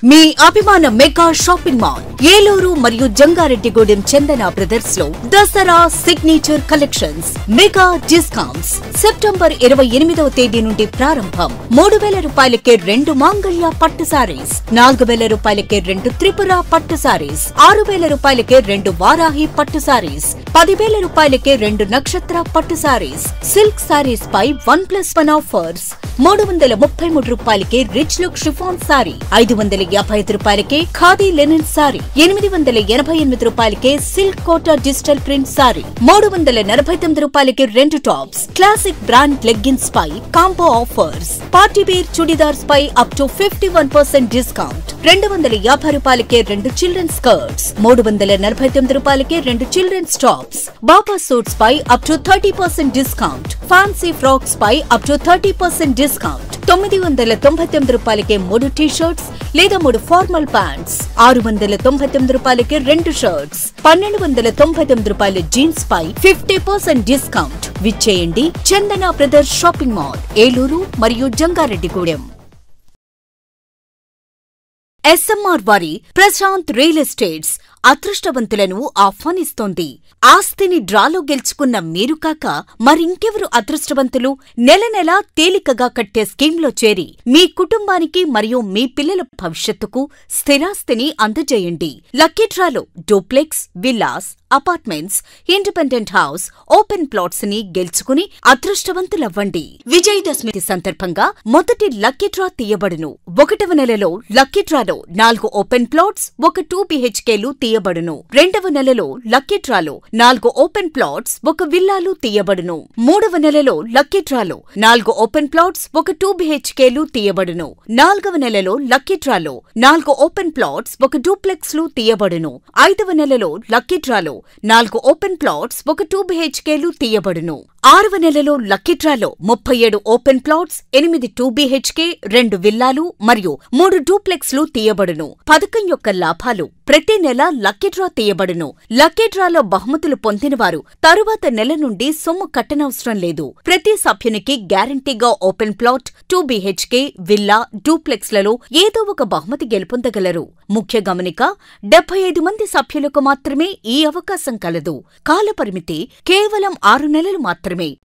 మీ అభిమాన mega shopping mall Eluru మరియు Jangareddygudem Chandana brothers లో Dasara signature collections mega discounts September ఇరవై ఎనిమిదవ తేదీ నుండి ప్రారంభం మూడు వేల రూపాయలకే రెండు మాంగళ్య పట్టు సారీస్ నాలుగు వేల రూపాయలకే రెండు త్రిపుర పట్టు సారీస్ ఆరు వేల రూపాయలకే రెండు వారాహి పట్టు సారీస్ పదివేల రూపాయలకే రెండు నక్షత్ర పట్టు సారీస్ సిల్క్ సారీస్ పై వన్ ప్లస్ వన్ ఆఫర్స్ మూడు వందల ముప్పై మూడు రూపాయలకే రిచ్ లుక్ షిఫాన్ సారీ ఐదు వందల యాభై ఐదు రూపాయలకే ఖాదీ లెనిన్ సారీ ఎనిమిది వందల ఎనభై ఎనిమిది రూపాయలకే silk Kota digital print sari మూడు వందల నలభై తొమ్మిది రూపాయలకి రెండు టాప్స్ క్లాసిక్ బ్రాండ్ లెగ్గిన్స్ పై combo offers party wear chudidars పై up to fifty one percent discount రెండు వందల యాభై రూపాయలకే రెండు చిల్డ్రన్ స్కర్ట్స్ మూడు వందల నలభై తొమ్మిది రూపాయలకే రెండు చిల్డ్రన్స్ టాప్స్ బాబా సూట్స్ పై up to thirty percent discount fancy frocks పై up to thirty percent discount తొమ్మిది వందల తొంభై తొమ్మిది రూపాయలకే మూడు టీ షర్ట్స్ లేదా మూడు ఫార్మల్ ప్యాంట్స్ ఆరు వందల తొంభై తొమ్మిది రూపాయలకే రెండు షర్ట్స్ పన్నెండు వందల తొంభై తొమ్మిది రూపాయల జీన్స్ పై ఫిఫ్టీ పర్సెంట్ డిస్కౌంట్ విచ్చేయండి Chandana brothers shopping mall Eluru మరియు జంగారెడ్డిగూడెం ఎస్ఎంఆర్ వారి ప్రశాంత్ రియల్ ఎస్టేట్స్ అదృష్టవంతులను ఆహ్వానిస్తోంది ఆస్తిని డ్రాలో గెలుచుకున్న మీరు కాక మరింకెవరు అదృష్టవంతులు నెల నెల తేలికగా కట్టే స్కీమ్లో చేరి మీ కుటుంబానికి మరియు మీ పిల్లల భవిష్యత్తుకు స్థిరాస్తిని అందజేయండి లక్కీ డ్రాలో duplex villas apartments independent house open plots ని గెలుచుకుని అదృష్టవంతులవ్వండి విజయదశమి సందర్భంగా మొదటి లక్కీ డ్రా తీయబడును ఒకటవ నెలలో లక్కీ డ్రాలో నాలుగు ఓపెన్ ప్లాట్స్ ఒక టూ బిహెచ్కేలు తీయబడును రెండవ నెలలో లక్కీ డ్రాలో నాలుగు ఓపెన్ ప్లాట్స్ ఒక విల్లాలు తీయబడును మూడవ నెలలో లక్కీ డ్రాలో నాలుగు ఓపెన్ ప్లాట్స్ ఒక టూ బిహెచ్కేలు తీయబడును నాలుగవ నెలలో లక్కీ డ్రాలో నాలుగు ఓపెన్ ప్లాట్స్ ఒక డూప్లెక్స్ లు తీయబడును ఐదవ నెలలో లక్కీ డ్రాలో నాలుగు ఓపెన్ ప్లాట్స్ ఒక టూ బిహెచ్కేలు తీయబడును ఆరవ నెలలో లక్కీ డ్రాలో ముప్పై ఏడు ఓపెన్ ప్లాట్స్ ఎనిమిది టూ బిహెచ్కే రెండు విల్లాలు మరియు మూడు డూప్లెక్స్ లు తీయబడును పథకం యొక్క లాభాలు ప్రతి నెల లక్కీ డ్రా తీయబడును లక్కీ డ్రాలో బహుమతులు పొందినవారు తరువాత నెల నుండి సొమ్ము కట్టనవసరం లేదు ప్రతి సభ్యునికి గ్యారంటీగా open plot two BHK villa duplex లలో ఏదో ఒక బహుమతి గెలుపొందగలరు ముఖ్య గమనిక డెబ్బై ఐదు మంది సభ్యులకు మాత్రమే ఈ అవకాశం కలదు కాలపరిమితి కేవలం ఆరు నెలలు మాత్రమే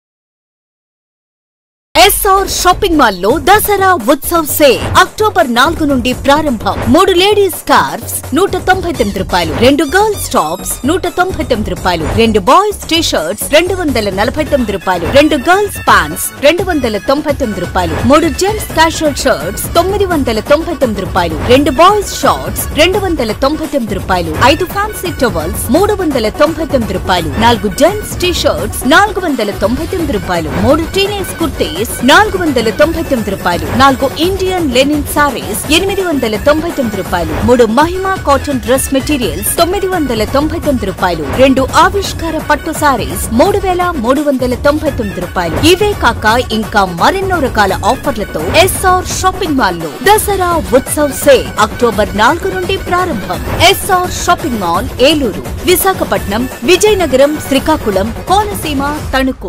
ఎస్ఆర్ షాపింగ్ మాల్ లో దసరా ఉత్సవ్ సేల్ అక్టోబర్ నాలుగు నుండి ప్రారంభం మూడు లేడీస్ స్కార్ఫ్స్ నూట తొంభై తొమ్మిది రూపాయలు రెండు గర్ల్స్ టాప్స్ నూట తొంభై తొమ్మిది రూపాయలు రెండు బాయ్స్ టీ షర్ట్స్ రెండు వందల నలభై తొమ్మిది రూపాయలు రెండు గర్ల్స్ ప్యాంట్స్ రెండు వందల తొంభై తొమ్మిది రూపాయలు మూడు జెంట్స్ క్యాషువల్ షర్ట్స్ తొమ్మిది వందల తొంభై తొమ్మిది రూపాయలు రెండు బాయ్స్ షార్ట్స్ రెండు వందల తొంభై తొమ్మిది రూపాయలు ఐదు ఫ్యాన్సీ టవల్స్ మూడు వందల తొంభై తొమ్మిది రూపాయలు నాలుగు జెంట్స్ టీ షర్ట్స్ నాలుగు వందల తొంభై తొమ్మిది రూపాయలు మూడు టీనేజ్ కుర్తీస్ నాలుగు వందల తొంభై తొమ్మిది రూపాయలు నాలుగు ఇండియన్ లెనిన్ సారీస్ ఎనిమిది వందల తొంభై తొమ్మిది రూపాయలు మూడు మహిమా కాటన్ డ్రెస్ మెటీరియల్స్ తొమ్మిది వందల తొంభై తొమ్మిది రూపాయలు రెండు ఆవిష్కార పట్టు సారీస్ మూడు వేల మూడు వందల తొంభై తొమ్మిది రూపాయలు ఇవే కాక ఇంకా మరెన్నో రకాల ఆఫర్లతో ఎస్ఆర్ షాపింగ్ మాల్ లో దసరా ఉత్సవ్ సేల్ అక్టోబర్ నాలుగు నుండి ప్రారంభం SR shopping mall Eluru Visakhapatnam Vizianagaram Srikakulam Konaseema Tanuku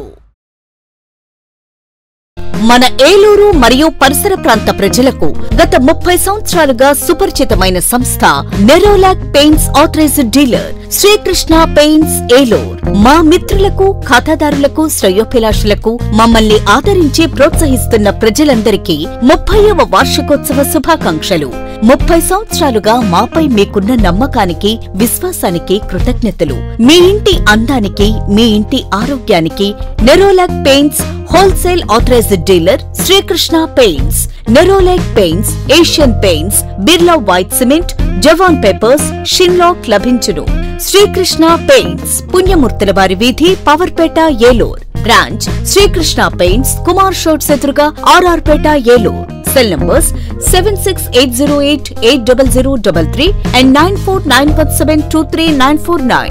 మన ఏలూరు మరియు పరిసర ప్రాంత ప్రజలకు గత ముప్పై సంవత్సరాలుగా సుపరిచితమైన సంస్థ Nerolac paints authorised dealer Srikrishna paints Eluru మా మిత్రులకు ఖాతాదారులకు శ్రేయోభిలాషులకు మమ్మల్ని ఆదరించి ప్రోత్సహిస్తున్న ప్రజలందరికీ ముప్పైవ వార్షికోత్సవ శుభాకాంక్షలు ముప్పై సంవత్సరాలుగా మాపై మీకున్న నమ్మకానికి విశ్వాసానికి కృతజ్ఞతలు మీ ఇంటి అందానికి మీ ఇంటి ఆరోగ్యానికి Nerolac paints wholesale authorised dealer Srikrishna paints Nerolac paints Asian paints Birla white cement Jawan papers షిన్లాక్ లభించును శ్రీకృష్ణ పెయింట్స్ పుణ్యమూర్తుల వారి వీధి పవర్పేట ఏలూర్ బ్రాంచ్ శ్రీకృష్ణ పెయింట్స్ కుమార్ షోట్స్ ఎదురుగా RR Peta Eluru cell numbers seven six eight zero eight eight double zero double three and nine four nine one seven two three nine four nine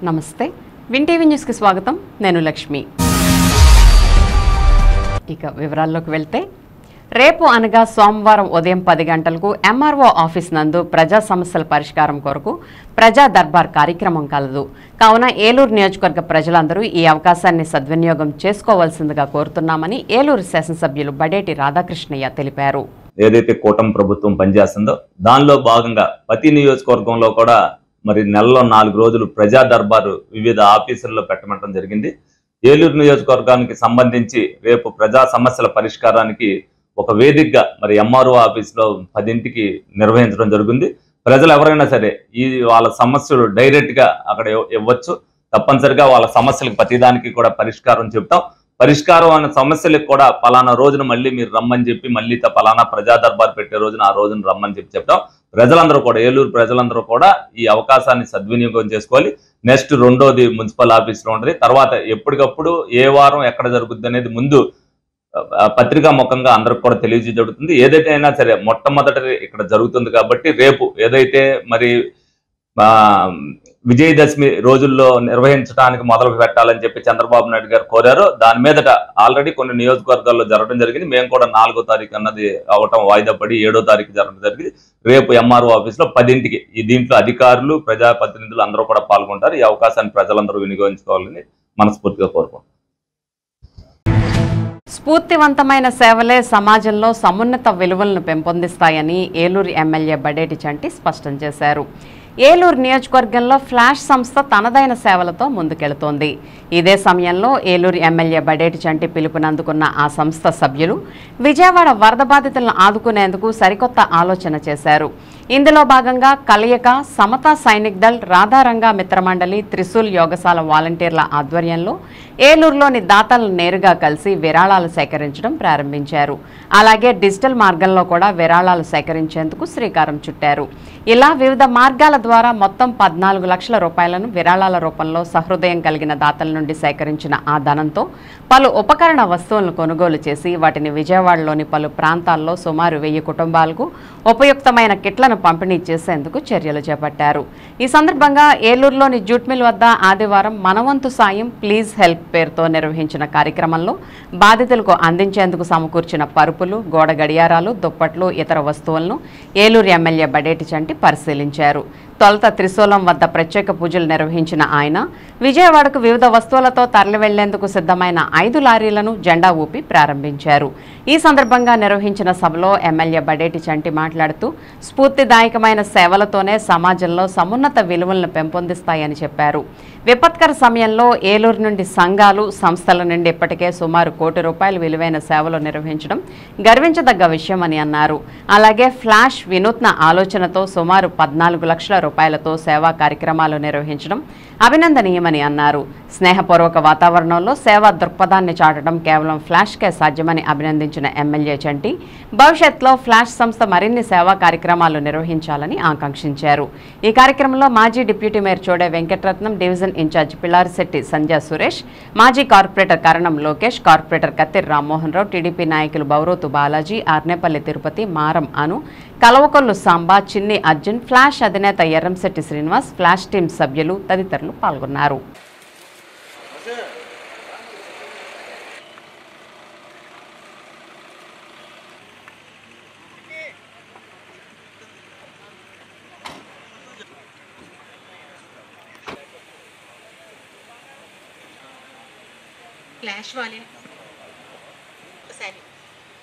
నమస్తే Win TV న్యూస్కి స్వాగతం నేను లక్ష్మి ఇక వివరాల్లోకి వెళ్తే రేపు అనగా సోమవారం ఉదయం పది గంటలకు ఎంఆర్ఓ ఆఫీస్ నందు ప్రజా సమస్యల పరిష్కారం కొరకు ప్రజా దర్బార్ కార్యక్రమం కలదు కావున ఏలూరు నియోజకవర్గ ప్రజలందరూ ఈ అవకాశాన్ని సద్వినియోగం చేసుకోవాల్సిందిగా కోరుతున్నామని ఏలూరు శాసనసభ్యులు బడేటి రాధాకృష్ణయ్య తెలిపారు ఏదైతే కూటమి ప్రభుత్వం పనిచేస్తుందో దానిలో భాగంగా ప్రతి నియోజకవర్గంలో కూడా మరి నెలలో నాలుగు రోజులు ప్రజా దర్బారు వివిధ ఆఫీసుల్లో పెట్టమంటం జరిగింది ఏలూరు నియోజకవర్గానికి సంబంధించి రేపు ప్రజా సమస్యల పరిష్కారానికి ఒక వేదికగా మరి ఎంఆర్ఓ ఆఫీస్లో పదింటికి నిర్వహించడం జరుగుతుంది ప్రజలు ఎవరైనా సరే ఈ వాళ్ళ సమస్యలు డైరెక్ట్గా అక్కడ ఇవ్వ- ఇవ్వచ్చు తప్పనిసరిగా వాళ్ళ సమస్యలకు ప్రతిదానికి కూడా పరిష్కారం చెప్తాం పరిష్కారం అనే సమస్యలకు కూడా పలానా రోజున మళ్ళీ మీరు రమ్మని చెప్పి మళ్ళీ త- పలానా ప్రజా దర్బార్ పెట్టే రోజున ఆ రోజున రమ్మని చెప్పి చెప్తాం ప్రజలందరూ కూడా ఏలూరు ప్రజలందరూ కూడా ఈ అవకాశాన్ని సద్వినియోగం చేసుకోవాలి నెక్స్ట్ రెండోది మున్సిపల్ ఆఫీస్లో ఉంటుంది తర్వాత ఎప్పటికప్పుడు ఏ వారం ఎక్కడ జరుగుద్ది అనేది ముందు ఆ, పత్రికా ముఖంగా అందరికి కూడా తెలియజేయ జరుగుతుంది ఏదైతే అయినా సరే మొట్టమొదటి ఇక్కడ జరుగుతుంది కాబట్టి రేపు ఏదైతే మరి ఆ, విజయదశమి రోజుల్లో నిర్వహించడానికి మొదలు పెట్టాలని చెప్పి చంద్రబాబు నాయుడు గారు కోరారు దాని మీదట ఆల్రెడీ కొన్ని నియోజకవర్గాల్లో జరగడం జరిగింది మేము కూడా నాలుగో తారీఖు అన్నది అవటం వాయిదా పడి ఏడో తారీఖు జరగడం జరిగింది రేపు ఎంఆర్ఓ ఆఫీస్ లో పదింటికి ఈ దీంట్లో అధికారులు ప్రజాప్రతినిధులు అందరూ కూడా పాల్గొంటారు ఈ అవకాశాన్ని ప్రజలందరూ వినియోగించుకోవాలని మనస్ఫూర్తిగా కోరుకుంటున్నాం స్ఫూర్తివంతమైన సేవలే సమాజంలో సమున్నత విలువలను పెంపొందిస్తాయని ఏలూరు ఎమ్మెల్యే బడేటి చంటి స్పష్టం చేశారు ఏలూరు నియోజకవర్గంలో ఫ్లాష్ సంస్థ తనదైన సేవలతో ముందుకెళుతోంది ఇదే సమయంలో ఏలూరు ఎమ్మెల్యే బడేటి చంటి పిలుపునందుకున్న ఆ సంస్థ సభ్యులు విజయవాడ వరద బాధితులను ఆదుకునేందుకు సరికొత్త ఆలోచన చేశారు ఇందులో భాగంగా కలయిక సమతా సైనిక్ దళ్ రాధారంగా మిత్రమండలి త్రిశూల్ యోగశాల వాలంటీర్ల ఆధ్వర్యంలో ఏలూరులోని దాతలను నేరుగా కలిసి విరాళాలు సేకరించడం ప్రారంభించారు అలాగే డిజిటల్ మార్గంలో కూడా విరాళాలు సేకరించేందుకు శ్రీకారం చుట్టారు ఇలా వివిధ మార్గాల ద్వారా మొత్తం పద్నాలుగు లక్షల రూపాయలను విరాళాల రూపంలో సహృదయం కలిగిన దాతల నుండి సేకరించిన ఆ ధనంతో పలు ఉపకరణ వస్తువులను కొనుగోలు చేసి వాటిని విజయవాడలోని పలు ప్రాంతాల్లో సుమారు వెయ్యి కుటుంబాలకు ఉపయుక్తమైన కిట్లను పంపిణీ చేసేందుకు చర్యలు చేపట్టారు ఈ సందర్భంగా ఏలూరులోని జూట్ మిల్ వద్ద ఆదివారం మనవంతు సాయం ప్లీజ్ హెల్ప్ పేరుతో నిర్వహించిన కార్యక్రమంలో బాధితులకు అందించేందుకు సమకూర్చిన పరుపులు గోడ గడియారాలు దుప్పట్లు ఇతర వస్తువులను ఏలూరు ఎమ్మెల్యే బడేటి చంటి పరిశీలించారు తొలుత త్రిశూలం వద్ద ప్రత్యేక పూజలు నిర్వహించిన ఆయన విజయవాడకు వివిధ వస్తువులతో తరలి వెళ్లేందుకు సిద్ధమైన ఐదు లారీలను జెండా ఊపి ప్రారంభించారు ఈ సందర్భంగా నిర్వహించిన సభలో ఎమ్మెల్యే బడేటి చంటి మాట్లాడుతూ స్ఫూర్తిదాయకమైన సేవలతోనే సమాజంలో సమున్నత విలువలను పెంపొందిస్తాయని చెప్పారు విపత్కర సమయంలో ఏలూరు నుండి సంఘాలు సంస్థల నుండి ఇప్పటికే సుమారు కోటి రూపాయల విలువైన సేవలు నిర్వహించడం గర్వించదగ్గ విషయమని అన్నారు అలాగే ఫ్లాష్ వినూత్న ఆలోచనతో సుమారు పద్నాలుగు లక్షల రూపాయలతో సేవా కార్యక్రమాలు నిర్వహించడం అభినందనీయమని అన్నారు స్నేహపూర్వక వాతావరణంలో సేవా దృక్పథాన్ని చాటడం కేవలం ఫ్లాష్కే సాధ్యమని అభినందించిన ఎమ్మెల్యే చంటి భవిష్యత్తులో ఫ్లాష్ సంస్థ మరిన్ని సేవా కార్యక్రమాలు నిర్వహించాలని ఆకాంక్షించారు ఈ కార్యక్రమంలో మాజీ deputy mayor Chode Venkataratnam division in charge Pillarisetti Sandhya Suresh మాజీ కార్పొరేటర్ కరణం లోకేష్ కార్పొరేటర్ కత్తిరి రామ్మోహన్ రావు టీడీపీ నాయకులు బౌరోతు బాలాజీ ఆర్నేపల్లి తిరుపతి మారం అను కలవకొల్లు సాంబా చిన్ని అర్జున్ ఫ్లాష్ అధినేత ఎర్రంశెట్టి శ్రీనివాస్ ఫ్లాష్ టీం సభ్యులు తదితరులు పాల్గొన్నారు फ्लैश वाले सैनिक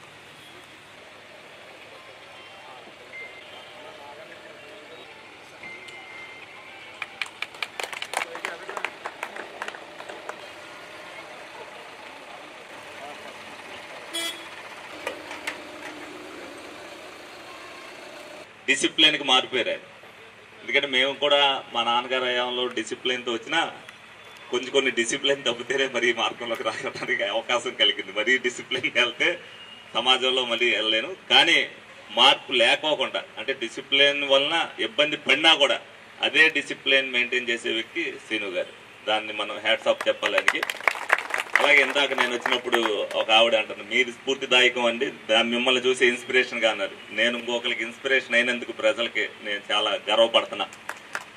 డిసిప్లిన్కి మారిపోయారు ఆయన ఎందుకంటే మేము కూడా మా నాన్నగారు హయాంలో డిసిప్లిన్తో వచ్చినా కొంచెం కొన్ని డిసిప్లిన్ తప్పితేనే మరి ఈ మార్గంలోకి రావడానికి అవకాశం కలిగింది మరీ డిసిప్లిన్ వెళ్తే సమాజంలో మళ్ళీ వెళ్ళలేను కానీ మార్పు లేకోకుండా అంటే డిసిప్లిన్ వలన ఇబ్బంది పడినా కూడా అదే డిసిప్లిన్ మెయింటైన్ చేసే వ్యక్తి శ్రీను గారు దాన్ని మనం హ్యాట్స్ ఆఫ్ చెప్పాలి ఆయనకి అలాగే ఇందాక నేను వచ్చినప్పుడు ఒక ఆవిడ అంటుంది మీది స్ఫూర్తిదాయకం అండి దా- మిమ్మల్ని చూసి ఇన్స్పిరేషన్ గా అన్నారు నేను ఇంకొకరికి ఇన్స్పిరేషన్ అయినందుకు ప్రజలకి నేను చాలా గర్వపడుతున్నా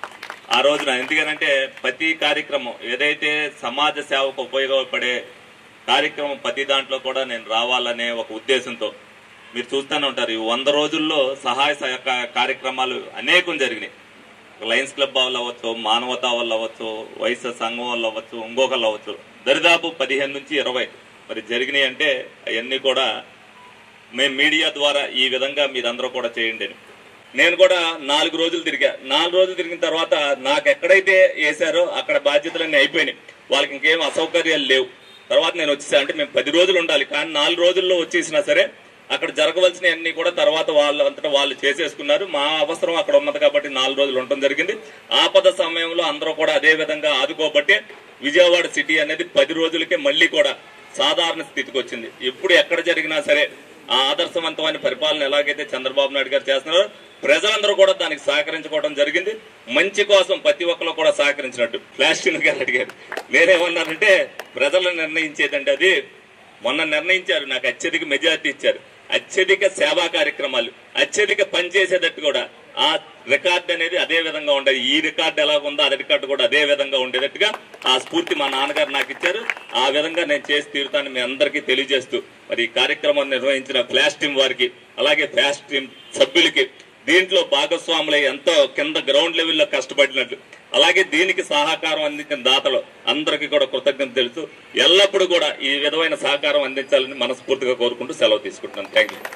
ఆ రోజున ఎందుకనంటే ప్రతి కార్యక్రమం ఏదైతే సమాజ సేవకు ఉపయోగపడే కార్యక్రమం ప్రతి దాంట్లో కూడా నేను రావాలనే ఒక ఉద్దేశంతో మీరు చూస్తూనే ఉంటారు ఈ వంద రోజుల్లో సహాయ సహకార కార్యక్రమాలు అనేకం జరిగినాయి లయన్స్ క్లబ్ వాళ్ళు అవ్వచ్చు మానవతా వాళ్ళు అవ్వచ్చు వైఎస్ఆర్ సంఘం వాళ్ళు అవ్వచ్చు ఇంకొకళ్ళు అవ్వచ్చు దరిదాపు పదిహేను నుంచి ఇరవై మరి జరిగినాయి అంటే అవన్నీ కూడా మేము మీడియా ద్వారా ఈ విధంగా మీరందరూ కూడా చేయండి అని. నేను కూడా నాలుగు రోజులు తిరిగా నాలుగు రోజులు తిరిగిన తర్వాత నాకు ఎక్కడైతే వేశారో అక్కడ బాధ్యతలన్నీ అయిపోయినాయి వాళ్ళకి ఇంకేం అసౌకర్యాలు లేవు తర్వాత నేను వచ్చేసా అంటే మేము పది రోజులు ఉండాలి కానీ నాలుగు రోజుల్లో వచ్చేసినా సరే అక్కడ జరగవలసిన అన్ని కూడా తర్వాత వాళ్ళు అంతటా వాళ్ళు చేసేసుకున్నారు మా అవసరం అక్కడ ఉన్నది కాబట్టి నాలుగు రోజులు ఉండటం జరిగింది ఆపద సమయంలో అందరూ కూడా అదే విధంగా ఆదుకోబట్టి విజయవాడ సిటీ అనేది పది రోజులకే మళ్ళీ కూడా సాధారణ స్థితికి వచ్చింది ఎప్పుడు ఎక్కడ జరిగినా సరే ఆ ఆదర్శవంతమైన పరిపాలన ఎలాగైతే చంద్రబాబు నాయుడు గారు చేస్తున్నారో ప్రజలందరూ కూడా దానికి సహకరించుకోవడం జరిగింది మంచి కోసం ప్రతి ఒక్కరు కూడా సహకరించినట్టు ప్లాస్టిక్ గారు అడిగారు నేనేమన్నానంటే ప్రజలు నిర్ణయించేదండి అది మొన్న నిర్ణయించారు నాకు అత్యధిక మెజారిటీ ఇచ్చారు అత్యధిక సేవా కార్యక్రమాలు అత్యధిక పనిచేసేటట్టు కూడా ఆ రికార్డ్ అనేది అదే విధంగా ఉండేది ఈ రికార్డ్ ఎలా ఉందో అది రికార్డు కూడా అదే విధంగా ఉండేటట్టుగా ఆ స్ఫూర్తి మా నాన్నగారు నాకు ఇచ్చారు ఆ విధంగా నేను చేసి తీరుతాను మీ అందరికీ తెలియజేస్తూ మరి ఈ కార్యక్రమం నిర్వహించిన ఫ్లాష్ టీం వారికి అలాగే ఫ్లాష్ టీం సభ్యులకి దీంట్లో భాగస్వాములై ఎంతో కింద గ్రౌండ్ లెవెల్లో కష్టపడినట్లు అలాగే దీనికి సహకారం అందించిన దాతలు అందరికీ కూడా కృతజ్ఞత తెలుసు ఎల్లప్పుడూ కూడా ఈ విధమైన సహకారం అందించాలని మనస్ఫూర్తిగా కోరుకుంటూ సెలవు తీసుకుంటున్నాను థ్యాంక్ యూ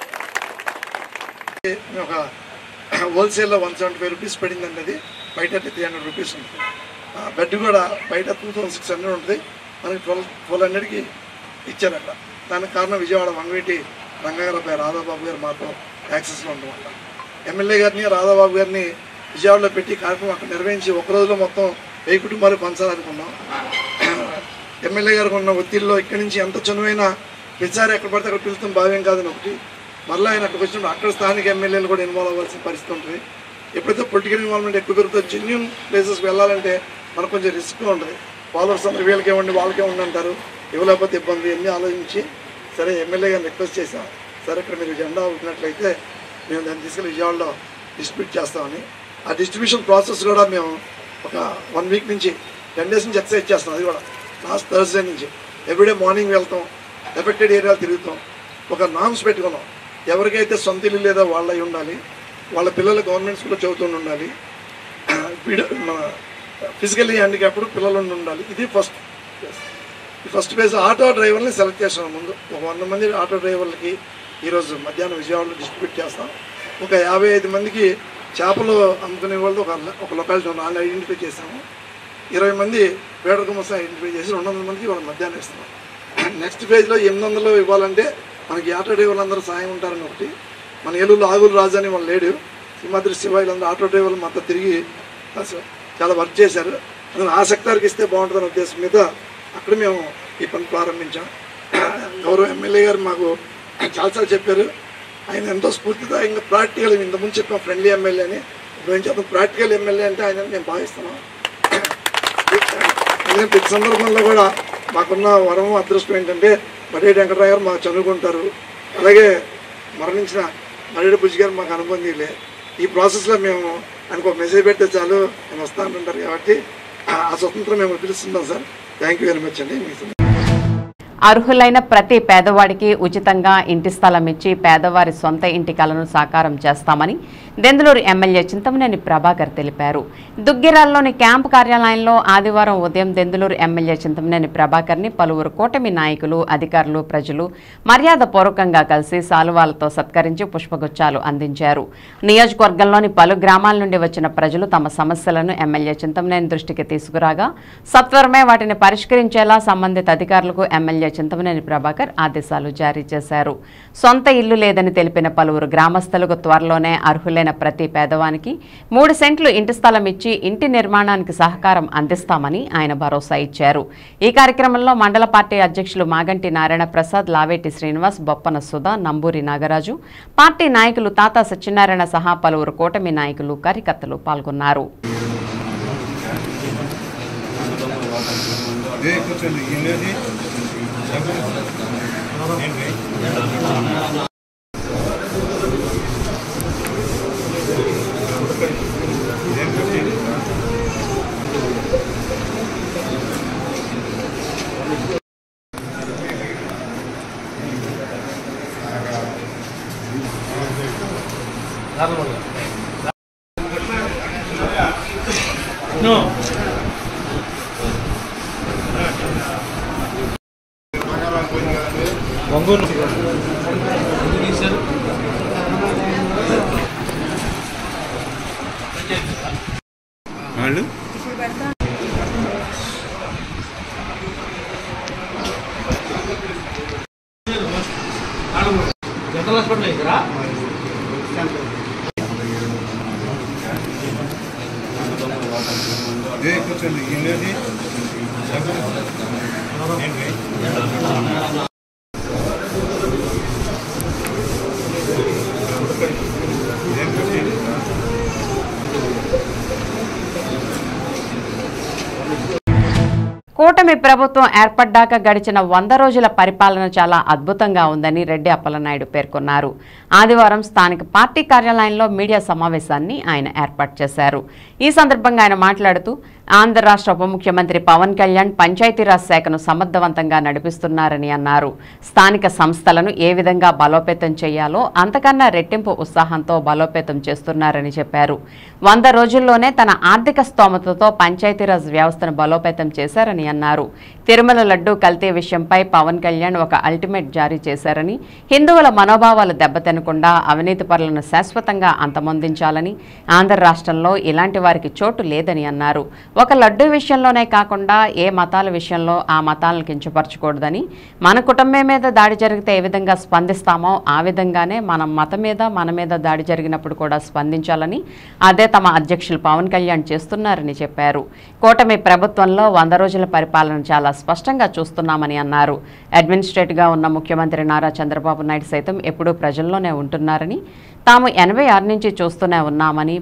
ఒక హోల్సేల్లో వన్ సెవెంటీ ఫైవ్ రూపీస్ పడిందండి అది బయట త్రీ హండ్రెడ్ రూపీస్ ఉంటుంది ఆ బెడ్ కూడా బయట టూ థౌసండ్ సిక్స్ హండ్రెడ్ ఉంటుంది మనకి ట్వెల్వ్ ట్వెల్వ్ హండ్రెడ్కి ఇచ్చారట దానికి కారణం విజయవాడ వంగవీటి రంగారావు గారు రాధాబాబు గారు మాతో యాక్సెస్లో ఉండడం వల్ల ఎమ్మెల్యే గారిని రాధాబాబు గారిని విజయవాడలో పెట్టి కార్యక్రమం అక్కడ నిర్వహించి ఒక రోజులో మొత్తం వెయ్యి కుటుంబాలు పంచాలనుకున్నాం ఎమ్మెల్యే గారికి ఉన్న ఒత్తిడిలో ఇక్కడి నుంచి ఎంత చనువైన ప్రతిసారి ఎక్కడ పడితే అక్కడ పిలుస్తాం భావ్యం కాదని ఒకటి మరలా ఆయన అక్కడికి వచ్చినప్పుడు అక్కడ స్థానిక ఎమ్మెల్యేలు కూడా ఇన్వాల్వ్ అవ్వాల్సిన పరిస్థితి ఉంటుంది ఎప్పుడైతే పొలిటికల్ ఇన్వాల్వ్మెంట్ ఎక్కువ పెరుగుతుంది జెన్యున్ ప్లేసెస్కి వెళ్ళాలంటే మనకు కొంచెం రిస్క్గా ఉంటుంది ఫాలోవర్స్ అందరూ వీళ్ళకి ఇవ్వండి వాళ్ళకే ఇవ్వండి అంటారు ఇవ్వలేకపోతే ఇబ్బంది అన్నీ ఆలోచించి సరే ఎమ్మెల్యే గారిని రిక్వెస్ట్ చేశాం సరే ఇక్కడ మీరు జెండా ఊపినట్లయితే మేము దాన్ని తీసుకెళ్ళి విజయవాడలో డిస్ట్రిబ్యూట్ చేస్తామని ఆ డిస్ట్రిబ్యూషన్ ప్రాసెస్ కూడా మేము ఒక వన్ వీక్ నుంచి టెన్ డేస్ నుంచి ఎక్సర్సైజ్ చేస్తాం అది కూడా లాస్ట్ థర్స్డే నుంచి ఎవ్రీడే మార్నింగ్ వెళ్తాం ఎఫెక్టెడ్ ఏరియాలు తిరుగుతాం ఒక నామ్స్ పెట్టుకున్నాం ఎవరికైతే సొంత ఇల్లు లేదో వాళ్ళ అయి ఉండాలి వాళ్ళ పిల్లలు గవర్నమెంట్ స్కూల్లో చదువుతుండి ఉండాలి ఫిజికల్లీ హ్యాండిక్యాప్డ్ పిల్లలు ఉండి ఉండాలి ఇది ఫస్ట్ ఈ ఫస్ట్ ఫేజ్ ఆటో డ్రైవర్ని సెలెక్ట్ చేస్తున్నాం ముందు ఒక వంద మంది ఆటో డ్రైవర్లకి ఈరోజు మధ్యాహ్నం విజయవాడలో డిస్ట్రిబ్యూట్ చేస్తాం ఒక యాభై ఐదు మందికి చేపలు అమ్ముకునే వాళ్ళు ఒక ఒక లొకాలిటీ ఉన్న వాళ్ళు ఐడెంటిఫై చేసాము ఇరవై మంది వేడర్ గుమస్తా ఐడెంటిఫై చేసి రెండు వందల మందికి వాళ్ళు మధ్యాహ్నం ఇస్తున్నాం నెక్స్ట్ ఫేజ్లో ఎనిమిది వందలు ఇవ్వాలంటే మనకి ఆటో డ్రైవర్లు అందరూ సాయం ఉంటారని ఒకటి మన ఏలూరులో ఆగులు రాజు అని వాళ్ళు లేడు సింహాద్రి శివ వీళ్ళందరూ ఆటో డ్రైవర్లు మొత్తం తిరిగి అసలు చాలా వర్క్ చేశారు అందులో ఆ సెక్టార్కి ఇస్తే బాగుంటుందనే ఉద్దేశం మీద అక్కడ మేము ఈ పని ప్రారంభించాం గౌరవ ఎమ్మెల్యే గారు మాకు చాలాసార్లు చెప్పారు ఆయన ఎంతో స్ఫూర్తిదాయంగా ప్రాక్టికల్ ఇంతకుముందు చెప్పాం ఫ్రెండ్లీ ఎమ్మెల్యే అని ఇప్పుడు ఏం చెప్పాం ప్రాక్టికల్ ఎమ్మెల్యే అంటే ఆయన మేము భావిస్తున్నాం అందుకని ప్రతి సందర్భంలో కూడా మాకున్న వరం అదృష్టం ఏంటంటే బడేటి వెంకటరావు గారు మాకు చదువుకుంటారు అలాగే మరణించిన మరేడు బుజ్జి గారు మాకు అనుబంధీలే ఈ ప్రాసెస్లో మేము ఆయనకు ఒక మెసేజ్ పెడితే చాలు ఆయన వస్తా అంటుంటారు కాబట్టి ఆ ఆ స్వతంత్రం మేము పిలుస్తున్నాం sir thank you very much అండి మీకు అర్హులైన ప్రతి పేదవాడికి ఉచితంగా ఇంటి స్థలం ఇచ్చి పేదవారి సొంత ఇంటి కలను సాకారం చేస్తామని దెందులూరు ఎమ్మెల్యే చింతమనేని ప్రభాకర్ తెలిపారు దుగ్గిరాల్లోని క్యాంపు కార్యాలయంలో ఆదివారం ఉదయం దెందులూరు ఎమ్మెల్యే చింతమనేని ప్రభాకర్ని పలువురు కూటమి నాయకులు అధికారులు ప్రజలు మర్యాదపూర్వకంగా కలిసి సాలువాలతో సత్కరించి పుష్పగుచ్చాలు అందించారు నియోజకవర్గంలోని పలు గ్రామాల నుండి వచ్చిన ప్రజలు తమ సమస్యలను ఎమ్మెల్యే చింతమనేని దృష్టికి తీసుకురాగా సత్వరమే వాటిని పరిష్కరించేలా సంబంధిత అధికారులకు ఎమ్మెల్యే చింతమనేని ప్రభాకర్ ఆదేశాలు జారీ చేశారు సొంత ఇల్లు లేదని తెలిపిన పలువురు గ్రామస్తులకు త్వరలోనే అర్హులైన ప్రతి పేదవానికి మూడు సెంట్లు ఇంటి స్థలం ఇచ్చి ఇంటి నిర్మాణానికి సహకారం అందిస్తామని ఆయన భరోసా ఇచ్చారు ఈ కార్యక్రమంలో మండల పార్టీ అధ్యక్షులు మాగంటి నారాయణ ప్రసాద్ లావేటి శ్రీనివాస్ బొప్పన సుధా నంబూరి నాగరాజు పార్టీ నాయకులు తాతా సత్యనారాయణ సహా పలువురు కూటమి నాయకులు కార్యకర్తలు పాల్గొన్నారు ఏం వాళ్ళు ఏ కూర్చోండి ఏంటి ఏంటి ఏం కూర్చోండి కూటమి ప్రభుత్వం ఏర్పడ్డాక గడిచిన వంద రోజుల పరిపాలన చాలా అద్భుతంగా ఉందని రెడ్డి అప్పలనాయుడు పేర్కొన్నారు ఆదివారం స్థానిక పార్టీ కార్యాలయంలో మీడియా సమావేశాన్ని ఆయన ఏర్పాటు చేశారు ఈ సందర్భంగా ఆయన మాట్లాడుతూ ఆంధ్ర రాష్ట్ర ఉప ముఖ్యమంత్రి పవన్ కళ్యాణ్ పంచాయతీరాజ్ శాఖను సమర్థవంతంగా నడిపిస్తున్నారని అన్నారు స్థానిక సంస్థలను ఏ విధంగా బలోపేతం చేయాలో అంతకన్నా రెట్టింపు ఉత్సాహంతో బలోపేతం చేస్తున్నారని చెప్పారు వంద రోజుల్లోనే తన ఆర్థిక స్తోమతతో పంచాయతీరాజ్ వ్యవస్థను బలోపేతం చేశారని అన్నారు తిరుమల లడ్డు కల్తీ విషయంపై పవన్ కళ్యాణ్ ఒక అల్టిమేట్ జారీ చేశారని హిందువుల మనోభావాలు దెబ్బతినకుండా అవినీతి పరులను శాశ్వతంగా అంతమొందించాలని ఆంధ్ర రాష్ట్రంలో ఇలాంటి వారికి చోటు లేదని అన్నారు ఒక లడ్డు విషయంలోనే కాకుండా ఏ మతాల విషయంలో ఆ మతాలను కించపరచకూడదని మన కుటుంబం మీద దాడి జరిగితే ఏ విధంగా స్పందిస్తామో ఆ విధంగానే మనం మతం మీద మన మీద దాడి జరిగినప్పుడు కూడా స్పందించాలని అదే తమ అధ్యక్షులు పవన్ కళ్యాణ్ చేస్తున్నారని చెప్పారు కూటమి ప్రభుత్వంలో వంద రోజుల పరిపాలన చాలా స్పష్టంగా చూస్తున్నామని అన్నారు అడ్మినిస్ట్రేటివ్గా ఉన్న ముఖ్యమంత్రి నారా చంద్రబాబు నాయుడు సైతం ఎప్పుడూ ప్రజల్లోనే ఉంటున్నారని తాము ఎనభై ఆరు నుంచి చూస్తూనే ఉన్నామని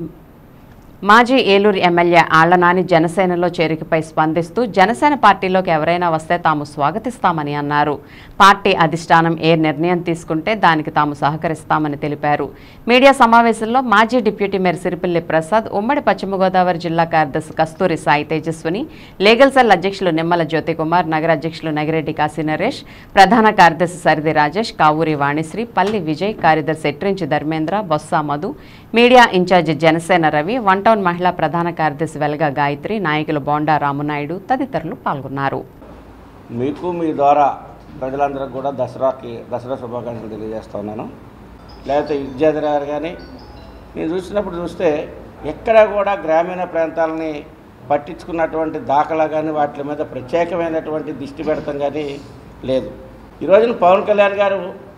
మాజీ ఏలూరు ఎమ్మెల్యే ఆళ్లనాని జనసేనలో చేరికపై స్పందిస్తూ జనసేన పార్టీలోకి ఎవరైనా వస్తే తాము స్వాగతిస్తామని అన్నారు పార్టీ అధిష్టానం ఏ నిర్ణయం తీసుకుంటే దానికి తాము సహకరిస్తామని తెలిపారు మీడియా సమావేశంలో మాజీ డిప్యూటీ మేయర్ సిరిపిల్లి ప్రసాద్ ఉమ్మడి పశ్చిమ గోదావరి జిల్లా కార్యదర్శి కస్తూరి సాయి తేజస్విని లీగల్ సెల్ అధ్యక్షులు నిమ్మల జ్యోతికుమార్ నగర అధ్యక్షులు నగిరెడ్డి కాశీ నరేష్ ప్రధాన కార్యదర్శి సరిది రాజేష్ కావూరి వాణిశ్రీ పల్లి విజయ్ కార్యదర్శి Etrinchi Dharmendra Botsa Madhu media in charge Janasena Ravi one town మహిళా ప్రధాన కార్యదర్శి వెలగ గాయత్రి నాయకులు బోండా రామునాయుడు తదితరులు పాల్గొన్నారు మీకు మీ ద్వారా ప్రజలందరికీ కూడా దసరాకి దసరా శుభాకాంక్షలు తెలియజేస్తా ఉన్నాను లేకపోతే విద్యాధర గారు కానీ నేను చూసినప్పుడు చూస్తే ఎక్కడ కూడా గ్రామీణ ప్రాంతాలని పట్టించుకున్నటువంటి దాఖలా కానీ వాటి మీద ప్రత్యేకమైనటువంటి దృష్టి పెడతాం కానీ లేదు ఈ రోజున పవన్ కళ్యాణ్ గారు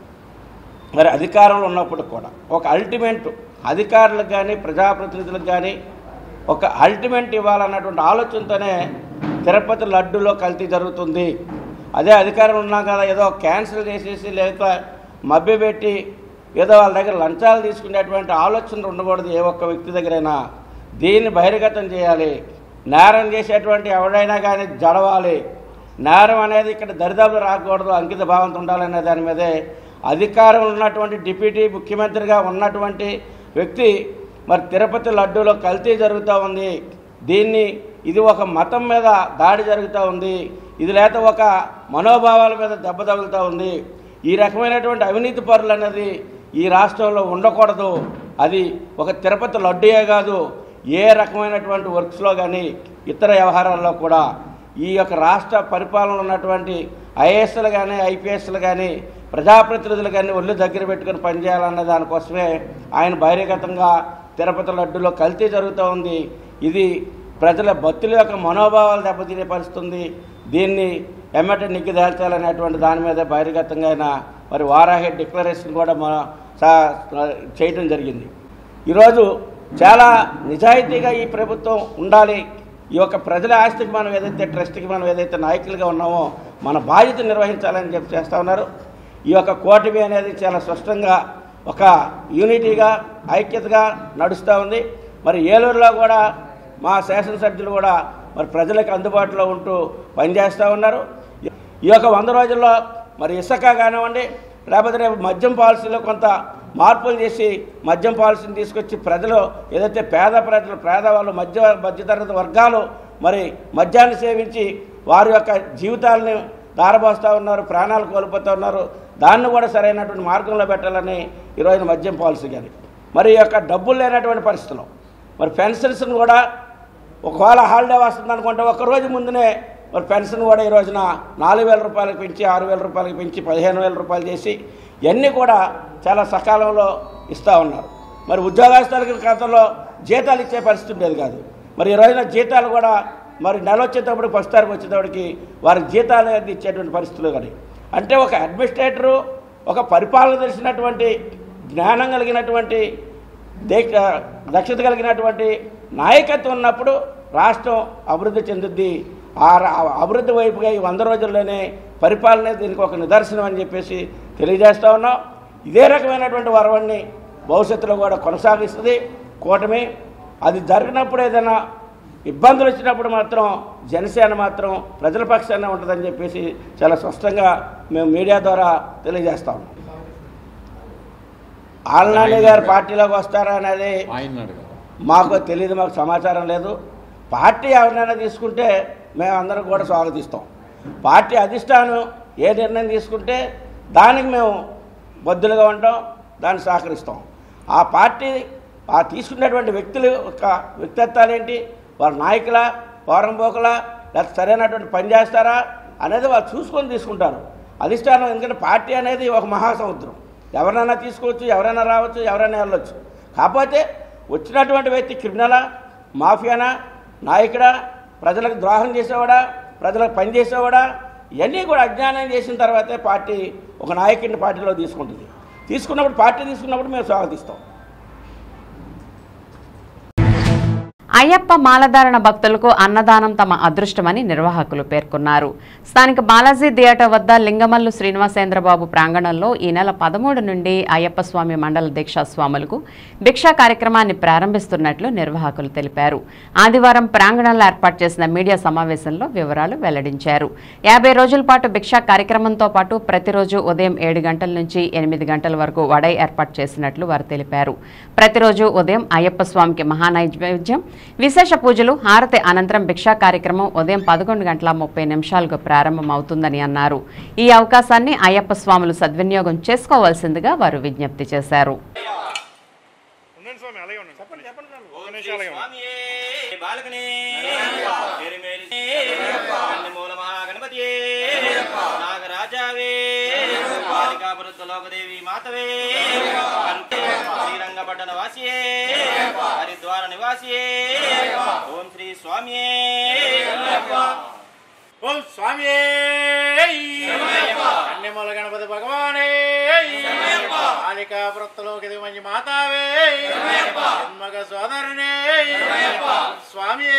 మరి అధికారంలో ఉన్నప్పుడు కూడా ఒక అల్టిమేట్ అధికారులకు కానీ ప్రజాప్రతినిధులకు కానీ ఒక అల్టిమేట్ ఇవ్వాలన్నటువంటి ఆలోచనతోనే తిరుపతి లడ్డులో కల్తీ జరుగుతుంది అదే అధికారం ఉన్నాం కదా ఏదో క్యాన్సిల్ చేసేసి లేక మభ్యపెట్టి ఏదో వాళ్ళ దగ్గర లంచాలు తీసుకునేటువంటి ఆలోచన ఉండకూడదు ఏ ఒక్క వ్యక్తి దగ్గరైనా దీన్ని బహిర్గతం చేయాలి నేరం చేసేటువంటి ఎవడైనా కానీ జడవాలి నేరం అనేది ఇక్కడ దరిదాపులు రాకూడదు అంకిత భావంతో ఉండాలనే దాని మీదే అధికారంలో ఉన్నటువంటి డిప్యూటీ ముఖ్యమంత్రిగా ఉన్నటువంటి వ్యక్తి మరి తిరుపతి లడ్డూలో కల్తీ జరుగుతూ ఉంది దీన్ని ఇది ఒక మతం మీద దాడి జరుగుతూ ఉంది ఇది లేక ఒక మనోభావాల మీద దెబ్బ తగులుతూ ఉంది ఈ రకమైనటువంటి అవినీతి పరులు అనేది ఈ రాష్ట్రంలో ఉండకూడదు అది ఒక తిరుపతి లడ్డూయే కాదు ఏ రకమైనటువంటి వర్క్స్లో కానీ ఇతర వ్యవహారాల్లో కూడా ఈ యొక్క రాష్ట్ర పరిపాలన ఉన్నటువంటి ఐఏఎస్లు కానీ ఐపీఎస్లు కానీ ప్రజాప్రతినిధులు కానీ ఒళ్ళు దగ్గర పెట్టుకుని పనిచేయాలన్న దానికోసమే ఆయన బహిర్గతంగా తిరుపతి లడ్డులో కల్తీ జరుగుతూ ఉంది ఇది ప్రజల భక్తుల యొక్క మనోభావాలు దెబ్బతినే పరిస్థితుంది దీన్ని ఎమ్మట నిగ్గి దాల్చాలనేటువంటి దాని మీద బహిర్గతంగా ఆయన మరి వారాహి డిక్లరేషన్ కూడా మన సా- చేయటం జరిగింది ఈరోజు చాలా నిజాయితీగా ఈ ప్రభుత్వం ఉండాలి ఈ యొక్క ప్రజల ఆస్తికి మనం ఏదైతే ట్రస్ట్కి మనం ఏదైతే నాయకులుగా ఉన్నామో మన బాధ్యత నిర్వహించాలని చెప్పి చేస్తూ ఉన్నారు ఈ యొక్క కూటమి అనేది చాలా స్పష్టంగా ఒక యూనిటీగా ఐక్యతగా నడుస్తూ ఉంది మరి ఏలూరులో కూడా మా శాసనసభ్యులు కూడా మరి ప్రజలకు అందుబాటులో ఉంటూ పనిచేస్తూ ఉన్నారు ఈ యొక్క వంద రోజుల్లో మరి ఇసుక కానివ్వండి లేకపోతే రేపు మద్యం పాలసీలో కొంత మార్పులు చేసి మద్యం పాలసీని తీసుకొచ్చి ప్రజలు ఏదైతే పేద ప్రజలు పేదవాళ్ళు మధ్య మధ్యతరగతి వర్గాలు మరి మద్యాన్ని సేవించి వారి యొక్క జీవితాలని దారబోస్తూ ఉన్నారు ప్రాణాలు కోల్పోతూ ఉన్నారు దాన్ని కూడా సరైనటువంటి మార్గంలో పెట్టాలని ఈరోజు మద్యం పాలసీ కానీ మరి ఈ యొక్క డబ్బులు లేనటువంటి పరిస్థితుల్లో మరి పెన్షన్స్ని కూడా ఒకవేళ హాలిడే వస్తుంది అనుకుంటే ఒక రోజు ముందునే మరి పెన్షన్ కూడా ఈ రోజున నాలుగు వేల రూపాయలకు పెంచి ఆరు వేల రూపాయలకు పెంచి పదిహేను వేల రూపాయలు చేసి ఇవన్నీ కూడా చాలా సకాలంలో ఇస్తూ ఉన్నారు మరి ఉద్యోగస్తులకి గతంలో జీతాలు ఇచ్చే పరిస్థితి ఉండేది కాదు మరి ఈ రోజున జీతాలు కూడా మరి నెల వచ్చేటప్పుడు ఫస్ట్ తారీఖు వచ్చేటప్పటికి వారికి జీతాలు అనేది ఇచ్చేటువంటి పరిస్థితులు కానీ అంటే ఒక అడ్మినిస్ట్రేటరు ఒక పరిపాలన తెలిసినటువంటి జ్ఞానం కలిగినటువంటి దేశ దక్షత కలిగినటువంటి నాయకత్వం ఉన్నప్పుడు రాష్ట్రం అభివృద్ధి చెందుద్ది ఆ ర- ఆ అభివృద్ధి వైపుగా ఈ వంద రోజుల్లోనే పరిపాలన దీనికి ఒక నిదర్శనం అని చెప్పేసి తెలియజేస్తా ఉన్నాం ఇదే రకమైనటువంటి వరవణ్ణి భవిష్యత్తులో కూడా కొనసాగిస్తుంది కూటమి అది జరిగినప్పుడు ఏదైనా ఇబ్బందులు వచ్చినప్పుడు మాత్రం జనసేన మాత్రం ప్రజల పక్షాన ఉంటుందని చెప్పేసి చాలా స్పష్టంగా మేము మీడియా ద్వారా తెలియజేస్తాం ఆల్నాని గారు పార్టీలోకి వస్తారా అనేది మాకు తెలియదు మాకు సమాచారం లేదు పార్టీ ఎవరినైనా తీసుకుంటే మేము అందరం కూడా స్వాగతిస్తాం పార్టీ అధిష్టానం ఏ నిర్ణయం తీసుకుంటే దానికి మేము బద్దులుగా ఉంటాం దాన్ని సహకరిస్తాం ఆ పార్టీ ఆ తీసుకున్నటువంటి వ్యక్తుల యొక్క వ్యక్తిత్వాలు ఏంటి వాళ్ళ నాయకుల పోరంపోకుల లేకపోతే సరైనటువంటి పని చేస్తారా అనేది వాళ్ళు చూసుకొని తీసుకుంటారు అధిష్టానం ఎందుకంటే పార్టీ అనేది ఒక మహాసముద్రం ఎవరైనా తీసుకోవచ్చు ఎవరైనా రావచ్చు ఎవరైనా వెళ్ళొచ్చు కాకపోతే వచ్చినటువంటి వ్యక్తి క్రిమినలా మాఫియానా నాయకుడా ప్రజలకు ద్రోహం చేసేవాడా ప్రజలకు పని చేసేవాడా ఇవన్నీ కూడా అజ్ఞానం చేసిన తర్వాతే పార్టీ ఒక నాయకుడిని పార్టీలో తీసుకుంటుంది తీసుకున్నప్పుడు పార్టీ తీసుకున్నప్పుడు మేము స్వాగతిస్తాం అయ్యప్ప మాలధారణ భక్తులకు అన్నదానం తమ అదృష్టమని నిర్వాహకులు పేర్కొన్నారు స్థానిక బాలాజీ థియేటర్ వద్ద లింగమల్లు శ్రీనివాసేంద్రబాబు ప్రాంగణంలో ఈ నెల పదమూడు నుండి అయ్యప్ప స్వామి మండల దీక్షా స్వాములకు భిక్షా కార్యక్రమాన్ని ప్రారంభిస్తున్నట్లు నిర్వాహకులు తెలిపారు ఆదివారం ప్రాంగణంలో ఏర్పాటు చేసిన మీడియా సమావేశంలో వివరాలు వెల్లడించారు యాభై రోజుల పాటు భిక్షా కార్యక్రమంతో పాటు ప్రతిరోజు ఉదయం ఏడు గంటల నుంచి ఎనిమిది గంటల వరకు వడై ఏర్పాటు చేసినట్లు వారు తెలిపారు ప్రతిరోజు ఉదయం అయ్యప్ప స్వామికి మహానైవేద్యం విశేష పూజలు హారతి అనంతరం భిక్షా కార్యక్రమం ఉదయం పదకొండు గంటల ముప్పై నిమిషాలకు ప్రారంభం అవుతుందని అన్నారు ఈ అవకాశాన్ని అయ్యప్ప స్వాములు సద్వినియోగం చేసుకోవాల్సిందిగా వారు విజ్ఞప్తి చేశారు బాలకనే ఎరిమేలి మూల మహాగణపతియే నాగరాజావే బాలికాపురత్వ లోకదేవి మాతవే శ్రీరంగపట్టణ వాసియే హరిద్వార నివాసియే ఓం శ్రీ స్వామియే ఓం స్వామియే అన్నెమూల గణపతి భగవానే బాలికాపురత్వలోకదేవి మంచి మాతావే జన్మగ సోదరునే స్వామియే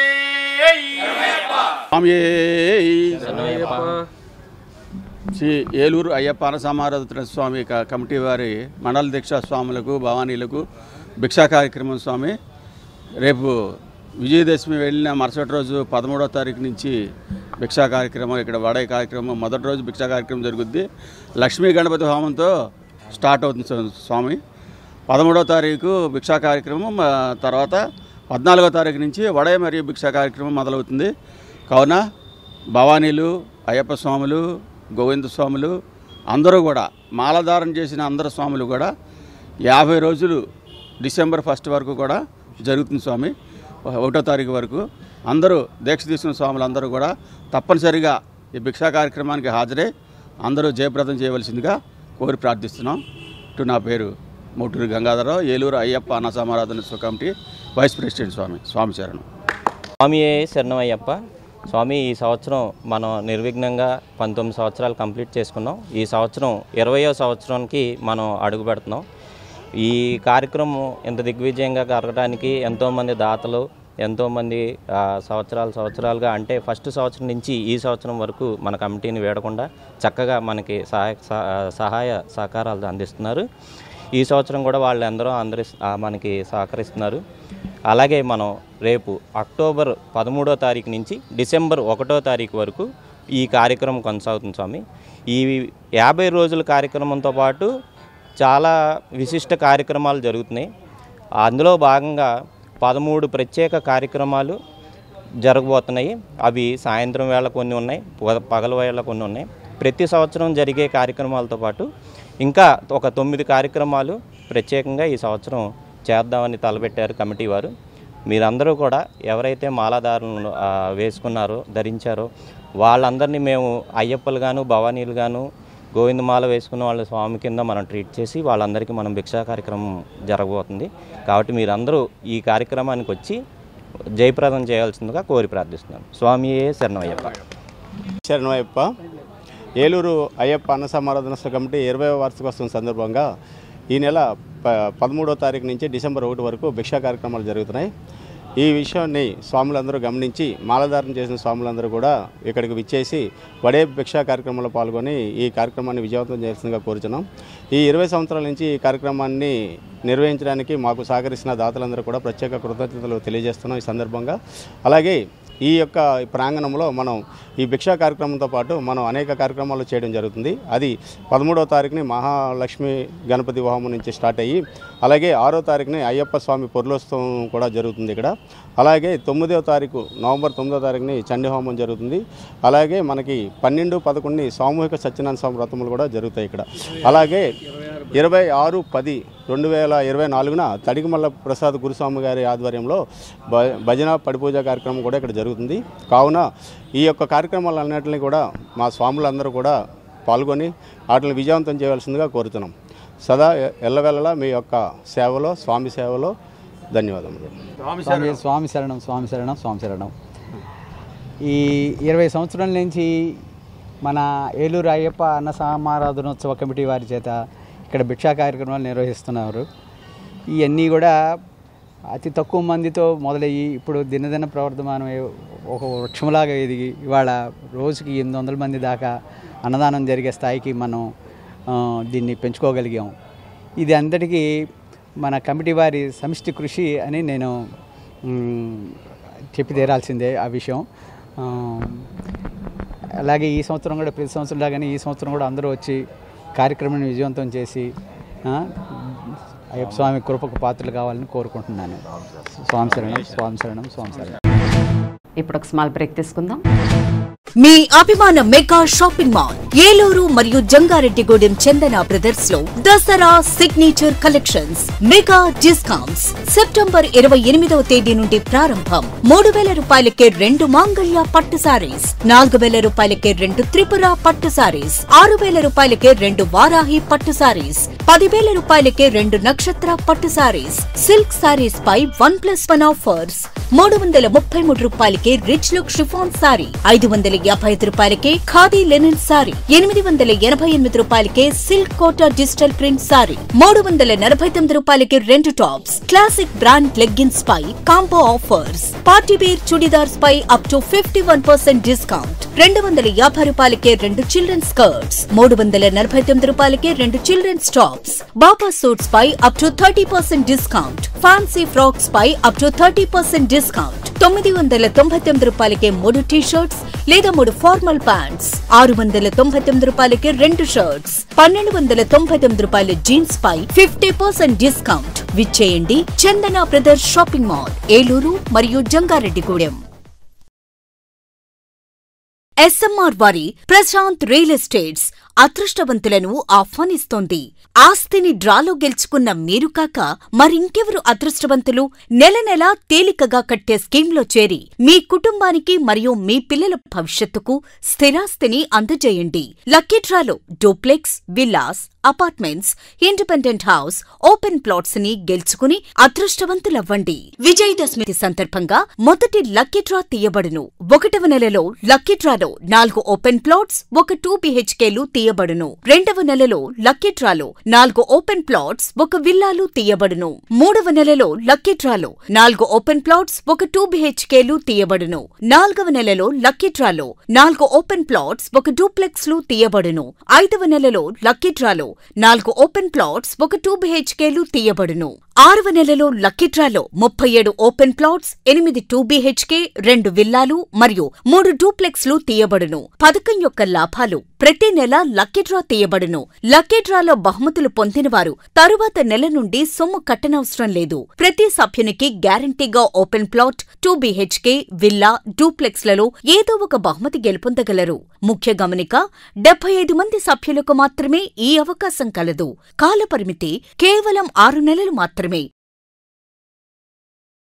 శ్రీ ఏలూరు అయ్యప్ప అనసమారాధన స్వామి క- కమిటీ వారి మండల దీక్షా స్వాములకు భవానీలకు భిక్షా కార్యక్రమం స్వామి రేపు విజయదశమి వెళ్ళిన మరుసటి రోజు పదమూడో తారీఖు నుంచి భిక్షా కార్యక్రమం ఇక్కడ వడై కార్యక్రమం మొదటి రోజు భిక్షా కార్యక్రమం జరుగుద్ది లక్ష్మీ గణపతి హోమంతో స్టార్ట్ అవుతుంది స్వా- స్వామి పదమూడో తారీఖు భిక్షా కార్యక్రమం ఆ, తర్వాత పద్నాలుగో తారీఖు నుంచి వడయ మరియు భిక్షా కార్యక్రమం మొదలవుతుంది కావున భవానీలు అయ్యప్ప స్వాములు గోవింద స్వాములు అందరూ కూడా మాలధారణ చేసిన అందరు స్వాములు కూడా యాభై రోజులు డిసెంబర్ ఫస్ట్ వరకు కూడా జరుగుతుంది స్వామి ఒకటో తారీఖు వరకు అందరూ దీక్ష తీసుకున్న స్వాములు అందరూ కూడా తప్పనిసరిగా ఈ భిక్షా కార్యక్రమానికి హాజరై అందరూ జయప్రదం చేయవలసిందిగా కోరి ప్రార్థిస్తున్నాం ఇటు నా పేరు మూటూరు గంగాధరరావు ఏలూరు అయ్యప్ప అన్నసమారాధన కమిటీ వైస్ ప్రెసిడెంట్ స్వామి స్వామి శరణం స్వామియే శరణమయ్యప్ప స్వామి ఈ సంవత్సరం మనం నిర్విఘ్నంగా పంతొమ్మిది సంవత్సరాలు కంప్లీట్ చేసుకున్నాం ఈ సంవత్సరం ఇరవయో సంవత్సరానికి మనం అడుగు పెడుతున్నాం ఈ కార్యక్రమం ఇంత దిగ్విజయంగా జరగడానికి ఎంతోమంది దాతలు ఎంతోమంది ఆ, సంవత్సరాలు సంవత్సరాలుగా అంటే ఫస్ట్ సంవత్సరం నుంచి ఈ సంవత్సరం వరకు మన కమిటీని వేడకుండా చక్కగా మనకి సహాయ సహ- సహాయ సహకారాలు అందిస్తున్నారు ఈ సంవత్సరం కూడా వాళ్ళందరూ అందరి ఆ, మనకి సహకరిస్తున్నారు అలాగే మనం రేపు అక్టోబర్ పదమూడో తారీఖు నుంచి డిసెంబర్ ఒకటో తారీఖు వరకు ఈ కార్యక్రమం కొనసాగుతుంది స్వామి ఈ యాభై రోజుల కార్యక్రమంతో పాటు చాలా విశిష్ట కార్యక్రమాలు జరుగుతున్నాయి అందులో భాగంగా పదమూడు ప్రత్యేక కార్యక్రమాలు జరగబోతున్నాయి అవి సాయంత్రం వేళ కొన్ని ఉన్నాయి పగ- పగల వేళ కొన్ని ఉన్నాయి ప్రతి సంవత్సరం జరిగే కార్యక్రమాలతో పాటు ఇంకా ఒక తొమ్మిది కార్యక్రమాలు ప్రత్యేకంగా ఈ సంవత్సరం చేద్దామని తలపెట్టారు కమిటీ వారు మీరందరూ కూడా ఎవరైతే మాలాధారులను ఆ, వేసుకున్నారో ధరించారో వాళ్ళందరినీ మేము అయ్యప్పలు గాను భవానీలు గాను గోవిందమాల వేసుకున్న వాళ్ళ స్వామి కింద మనం ట్రీట్ చేసి వాళ్ళందరికీ మనం భిక్షా కార్యక్రమం జరగబోతుంది కాబట్టి మీరందరూ ఈ కార్యక్రమానికి వచ్చి జయప్రదం చేయాల్సిందిగా కోరి ప్రార్థిస్తున్నాను స్వామియే శరణమయ్యప్ప శరణమయ్యప్ప ఏలూరు అయ్యప్ప అన్న సమారాధన కమిటీ ఇరవై వార్షికోత్సవం సందర్భంగా ఈ నెల ప పదమూడవ తారీఖు నుంచి డిసెంబర్ ఒకటి వరకు భిక్షా కార్యక్రమాలు జరుగుతున్నాయి ఈ విషయాన్ని స్వాములందరూ గమనించి మాలధారణ చేసిన స్వాములందరూ కూడా ఇక్కడికి విచ్చేసి వడే భిక్షా కార్యక్రమంలో పాల్గొని ఈ కార్యక్రమాన్ని విజయవంతం చేయాల్సిందిగా కోరుచున్నాం ఈ ఇరవై సంవత్సరాల నుంచి ఈ కార్యక్రమాన్ని నిర్వహించడానికి మాకు సహకరిస్తున్న దాతలందరూ కూడా ప్రత్యేక కృతజ్ఞతలు తెలియజేస్తున్నాం ఈ సందర్భంగా అలాగే ఈ యొక్క ప్రాంగణంలో మనం ఈ భిక్షా కార్యక్రమంతో పాటు మనం అనేక కార్యక్రమాలు చేయడం జరుగుతుంది అది పదమూడవ తారీఖుని మహాలక్ష్మి గణపతి హోమం నుంచి స్టార్ట్ అయ్యి అలాగే ఆరో తారీఖుని అయ్యప్ప స్వామి పొర్లోత్సవం కూడా జరుగుతుంది ఇక్కడ అలాగే తొమ్మిదవ తారీఖు నవంబర్ తొమ్మిదవ తారీఖుని చండీ హోమం జరుగుతుంది అలాగే మనకి పన్నెండు పదకొండుని సామూహిక సత్యనారాయణ స్వామి వ్రతములు కూడా జరుగుతాయి ఇక్కడ అలాగే ఇరవై ఆరు పది రెండు వేల ఇరవై నాలుగున తడిగిమల్ల ప్రసాద్ గురుస్వామి గారి ఆధ్వర్యంలో భ భజన పడిపూజ కార్యక్రమం కూడా ఇక్కడ జరుగుతుంది కావున ఈ యొక్క కార్యక్రమాలన్నింటినీ కూడా మా స్వాములందరూ కూడా పాల్గొని వాటిని విజయవంతం చేయవలసిందిగా కోరుతున్నాం సదా ఎ- ఎల్లవెల్లలా మీ యొక్క సేవలో స్వామి సేవలో ధన్యవాదములు స్వామి స్వామి శరణం స్వామి శరణం స్వామి శరణం ఈ ఇరవై సంవత్సరాల నుంచి మన ఏలూరు అయ్యప్ప అన్న సమారాధనోత్సవ కమిటీ వారి చేత ఇక్కడ భిక్షా కార్యక్రమాలు నిర్వహిస్తున్నారు ఇవన్నీ కూడా అతి తక్కువ మందితో మొదలయ్యి ఇప్పుడు దినదిన ప్రవర్ధమానం ఒక వృక్షంలాగా ఎదిగి ఇవాళ రోజుకి ఎనిమిది వందల మంది దాకా అన్నదానం జరిగే స్థాయికి మనం ఆ, దీన్ని పెంచుకోగలిగాం ఇది అందరికీ మన కమిటీ వారి సమిష్టి కృషి అని నేను మ్, చెప్పి తీరాల్సిందే ఆ విషయం ఆ, అలాగే ఈ సంవత్సరం కూడా ప్రతి సంవత్సరం లాగానే ఈ సంవత్సరం కూడా అందరూ వచ్చి కార్యక్రమాన్ని విజయవంతం చేసి ఆ, అయ్యప్ప స్వామి కృపకు పాత్రలు కావాలని కోరుకుంటున్నాను స్వామి శరణం స్వామి శరణం స్వామి శరణం ఇప్పుడు ఒక స్మాల్ బ్రేక్ తీసుకుందాం మీ అభిమాన మెగా షాపింగ్ మాల్ ఏలూరు మరియు జంగారెడ్డిగూడెం చందన బ్రదర్స్ లో Dasara signature collections mega discounts September ఇరవై ఎనిమిదవ తేదీ నుండి ప్రారంభం మూడు వేల రూపాయలకే రెండు మాంగళ్య పట్టు సారీస్ నాలుగు వేల రూపాయలకే రెండు త్రిపుర పట్టు సారీస్ ఆరు వేల రూపాయలకే రెండు వారాహి పట్టు సారీస్ పదివేల రూపాయలకే రెండు నక్షత్ర పట్టు సారీస్ సిల్క్ సారీస్ పై వన్ ప్లస్ వన్ ఆఫర్స్ మూడు వందల ముప్పై మూడు రూపాయలకే రిచ్ లుక్ షిఫాన్ సారీ ఐదు వందల యాభై ఐదు రూపాయలకే ఖాదీ లెనిన్ సారీ ఎనిమిది వందల ఎనభై ఎనిమిది రూపాయలకే silk Kota digital print sari మూడు వందల నలభై తొమ్మిది రూపాయలకి రెండు టాప్స్ క్లాసిక్ బ్రాండ్ లెగ్గిన్స్ పై combo offers party wear chudidars పై up to fifty one percent discount రెండు వందల యాభై రూపాయలకే రెండు చిల్డ్రన్ స్కర్ట్స్ మూడు వందల నలభై తొమ్మిది రూపాయలకే రెండు చిల్డ్రన్స్ టాప్స్ బాబా సూట్స్ పై up to thirty percent discount fancy frocks పై up to thirty percent discount తొమ్మిది వందల తొంభై తొమ్మిది రూపాయలకే మూడు టీ షర్ట్స్ లేదా మూడు ఫార్మల్ ప్యాంట్స్ ఆరు వందల తొంభై తొమ్మిది రూపాయలకే రెండు షర్ట్స్ పన్నెండు వందల తొంభై తొమ్మిది రూపాయల జీన్స్ పై ఫిఫ్టీ పర్సెంట్ డిస్కౌంట్ విచ్చేయండి Chandana brothers shopping mall Eluru మరియు జంగారెడ్డిగూడెం ఎస్ఎంఆర్ వారి ప్రశాంత్ రియల్ ఎస్టేట్స్ అదృష్టవంతులను ఆహ్వానిస్తోంది ఆస్తిని డ్రాలో గెలుచుకున్న మీరు కాక మరింకెవరు అదృష్టవంతులు నెల నెలా తేలికగా కట్టే స్కీమ్లో చేరి మీ కుటుంబానికి మరియు మీ పిల్లల భవిష్యత్తుకు స్థిరాస్తిని అందజేయండి లక్కీ డ్రాలో duplex villas apartments independent house open plots ని గెలుచుకుని అదృష్టవంతులవ్వండి విజయదశమి సందర్భంగా మొదటి లక్కీ డ్రా తీయబడును ఒకటవ నెలలో లక్కీ డ్రాలో నాలుగు ఓపెన్ ప్లాట్స్ ఒక టూ బిహెచ్కేలు తీయబడును రెండవ నెలలో లక్కీ డ్రాలో నాలుగు ఓపెన్ ప్లాట్స్ ఒక విల్లాలు తీయబడును మూడవ నెలలో లక్కీ డ్రాలో నాలుగు ఓపెన్ ప్లాట్స్ ఒక టూ బిహెచ్కేలు తీయబడును నాలుగవ నెలలో లక్కీ డ్రాలో నాలుగు ఓపెన్ ప్లాట్స్ ఒక డూప్లెక్స్ లు తీయబడును ఐదవ నెలలో లక్కీ డ్రాలో నాలుగు ఓపెన్ ప్లాట్స్ ఒక టూ బిహెచ్కేలు తీయబడును ఆరవ నెలలో లక్కీ డ్రాలో ముప్పై ఏడు ఓపెన్ ప్లాట్స్ ఎనిమిది టూ బిహెచ్కే రెండు విల్లాలు మరియు మూడు డూప్లెక్స్ లు తీయబడును పథకం యొక్క లాభాలు ప్రతి నెల లక్కీ డ్రా తీయబడును లక్కీ డ్రాలో బహుమతులు పొందినవారు తరువాత నెల నుండి సొమ్ము కట్టనవసరం లేదు ప్రతి సభ్యునికి గ్యారంటీగా open plot two BHK villa duplex లలో ఏదో ఒక బహుమతి గెలుపొందగలరు ముఖ్య గమనిక డెబ్బై ఐదు మంది సభ్యులకు మాత్రమే ఈ అవకాశం కలదు కాలపరిమితి కేవలం ఆరు నెలలు మాత్రమే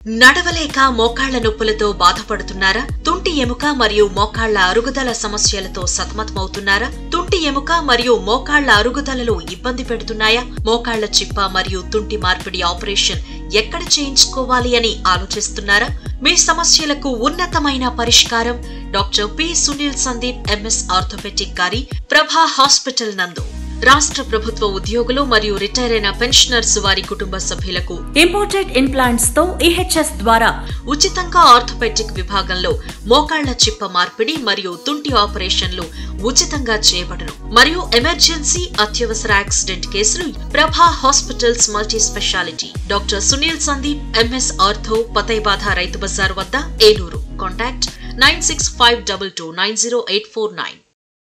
నడవలేక మోకాళ్ల నొప్పులతో బాధపడుతున్నారా తుంటి ఎముక మరియు మోకాళ్ల అరుగుదల సమస్యలతో సతమతమవుతున్నారా తుంటి ఎముక మరియు మోకాళ్ల అరుగుదలలో ఇబ్బంది పెడుతున్నాయా మోకాళ్ల చిప్ప మరియు తుంటి మార్పిడి ఆపరేషన్ ఎక్కడ చేయించుకోవాలి అని ఆలోచిస్తున్నారా మీ సమస్యలకు ఉన్నతమైన పరిష్కారం doctor P Sunil Sandeep MS orthopaedic గారి ప్రభా హాస్పిటల్ నందు రాష్ట్ర ప్రభుత్వ ఉద్యోగులు మరియు రిటైర్ అయిన పెన్షనర్స్ వారి కుటుంబ సభ్యులకు ఇంపోర్టెడ్ ఇంప్లాంట్స్ తో ఈహెచ్ఎస్ ద్వారా ఉచితంగా ఆర్థోపెటిక్ విభాగంలో మోకాళ్ల చిప్ప మార్పిడి మరియు తుంటి ఆపరేషన్లు ఉచితంగా చేయబడును మరియు ఎమర్జెన్సీ అత్యవసర యాక్సిడెంట్ కేసులు Prabha hospitals multi speciality doctor Sunil Sandeep MS ortho పతైబాధ రైతు బజార్ వద్ద Eluru contact nine six five double two nine zero eight four nine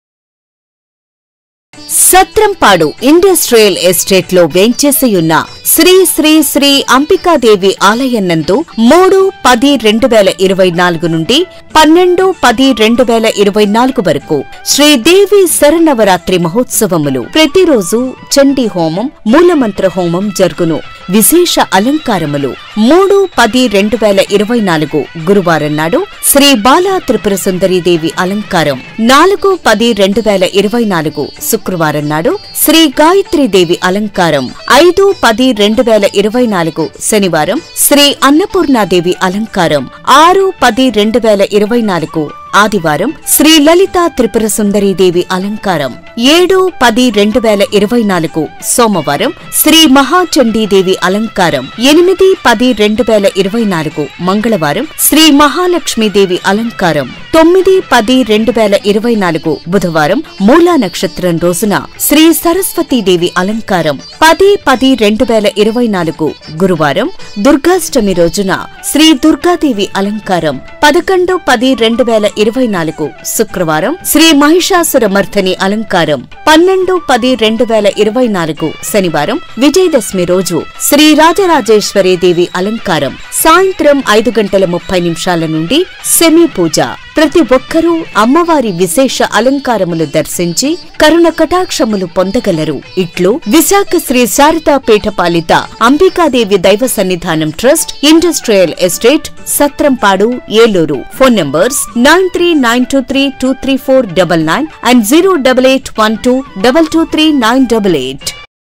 Satrampadu industrial estate లో వేంచేసియున్న శ్రీ శ్రీ శ్రీ అంబికాదేవి ఆలయం నందు మూడు పది రెండు వేల ఇరవై నాలుగు నుండి పన్నెండు పది రెండు వేల ఇరవై నాలుగు వరకు శ్రీదేవి శరన్నవరాత్రి మహోత్సవములు ప్రతిరోజు చండీ హోమం మూలమంత్ర హోమం జరుగును విశేష అలంకారములు మూడు పది రెండు వేల ఇరవై నాలుగు గురువారం నాడు శ్రీ బాలా త్రిపుర సుందరీదేవి అలంకారం నాలుగు పది రెండు వేల ఇరవై నాలుగు శుక్రవారం నాడు శ్రీ గాయత్రీదేవి అలంకారం ఐదు పది రెండు వేల ఇరవై నాలుగు శనివారం శ్రీ అన్నపూర్ణాదేవి అలంకారం ఆరు పది రెండు వేల ఇరవై నాలుగు ఆదివారం శ్రీ లలితా త్రిపుర సుందరీదేవి అలంకారం ఏడు పది రెండు వేల ఇరవై నాలుగు సోమవారం శ్రీ మహాచండీదేవి అలంకారం ఎనిమిది పది రెండు వేల ఇరవై నాలుగు మంగళవారం శ్రీ మహాలక్ష్మీదేవి అలంకారం తొమ్మిది పది రెండు వేల ఇరవై నాలుగు బుధవారం మూలా నక్షత్రం రోజున శ్రీ సరస్వతీదేవి అలంకారం పది పది రెండు వేల ఇరవై నాలుగు గురువారం దుర్గాష్టమి రోజున శ్రీ దుర్గాదేవి అలంకారం పదకొండు పది రెండు వేల ఇరవై నాలుగు శుక్రవారం శ్రీ మహిషాసురమర్ధని అలంకారం పన్నెండు పది రెండు వేల ఇరవై నాలుగు శనివారం విజయదశమి రోజు శ్రీ రాజరాజేశ్వరి దేవి అలంకారం సాయంత్రం ఐదు గంటల ముప్పై నిమిషాల నుండి సెమీ పూజ ప్రతి ఒక్కరూ అమ్మవారి విశేష అలంకారములు దర్శించి కరుణ కటాక్షములు పొందగలరు ఇట్లు విశాఖ శ్రీ శారదాపీఠ పాలిత అంబికాదేవి దైవ సన్నిధానం trust industrial estate Satrampadu Eluru phone numbers nine three nine two three two three four double nine and zero double eight one two double two three nine double eight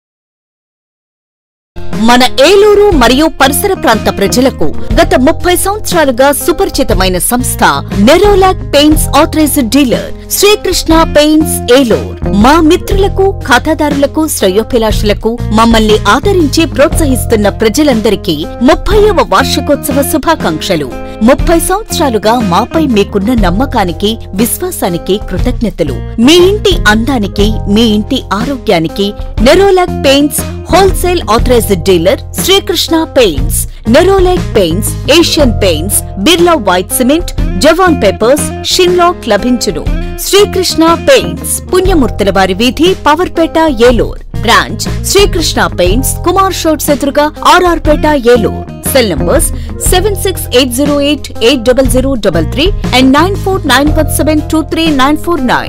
మన ఏలూరు మరియు పరిసర ప్రాంత ప్రజలకు గత ముప్పై సంవత్సరాలుగా సుపరిచితమైన సంస్థ Nerolac paints authorised dealer Srikrishna paints Eluru మా మిత్రులకు ఖాతాదారులకు శ్రేయోభిలాషులకు మమ్మల్ని ఆదరించి ప్రోత్సహిస్తున్న ప్రజలందరికీ ముప్పైవ వార్షికోత్సవ శుభాకాంక్షలు ముప్పై సంవత్సరాలుగా మాపై మీకున్న నమ్మకానికి విశ్వాసానికి కృతజ్ఞతలు మీ ఇంటి అందానికి మీ ఇంటి ఆరోగ్యానికి Nerolac paints wholesale authorised dealer Srikrishna paints Nerolac paints Asian paints Birla white cement Jawan papers షిన్లాక్ లభించును శ్రీకృష్ణ పెయింట్స్ పుణ్యమూర్తుల వారి వీధి పవర్పేట ఏలూర్ బ్రాంచ్ శ్రీకృష్ణ పెయింట్స్ కుమార్ షోట్స్ ఎదురుగా RR Peta Eluru cell numbers seven six eight zero eight eight double zero double three and nine four nine one seven two three nine four nine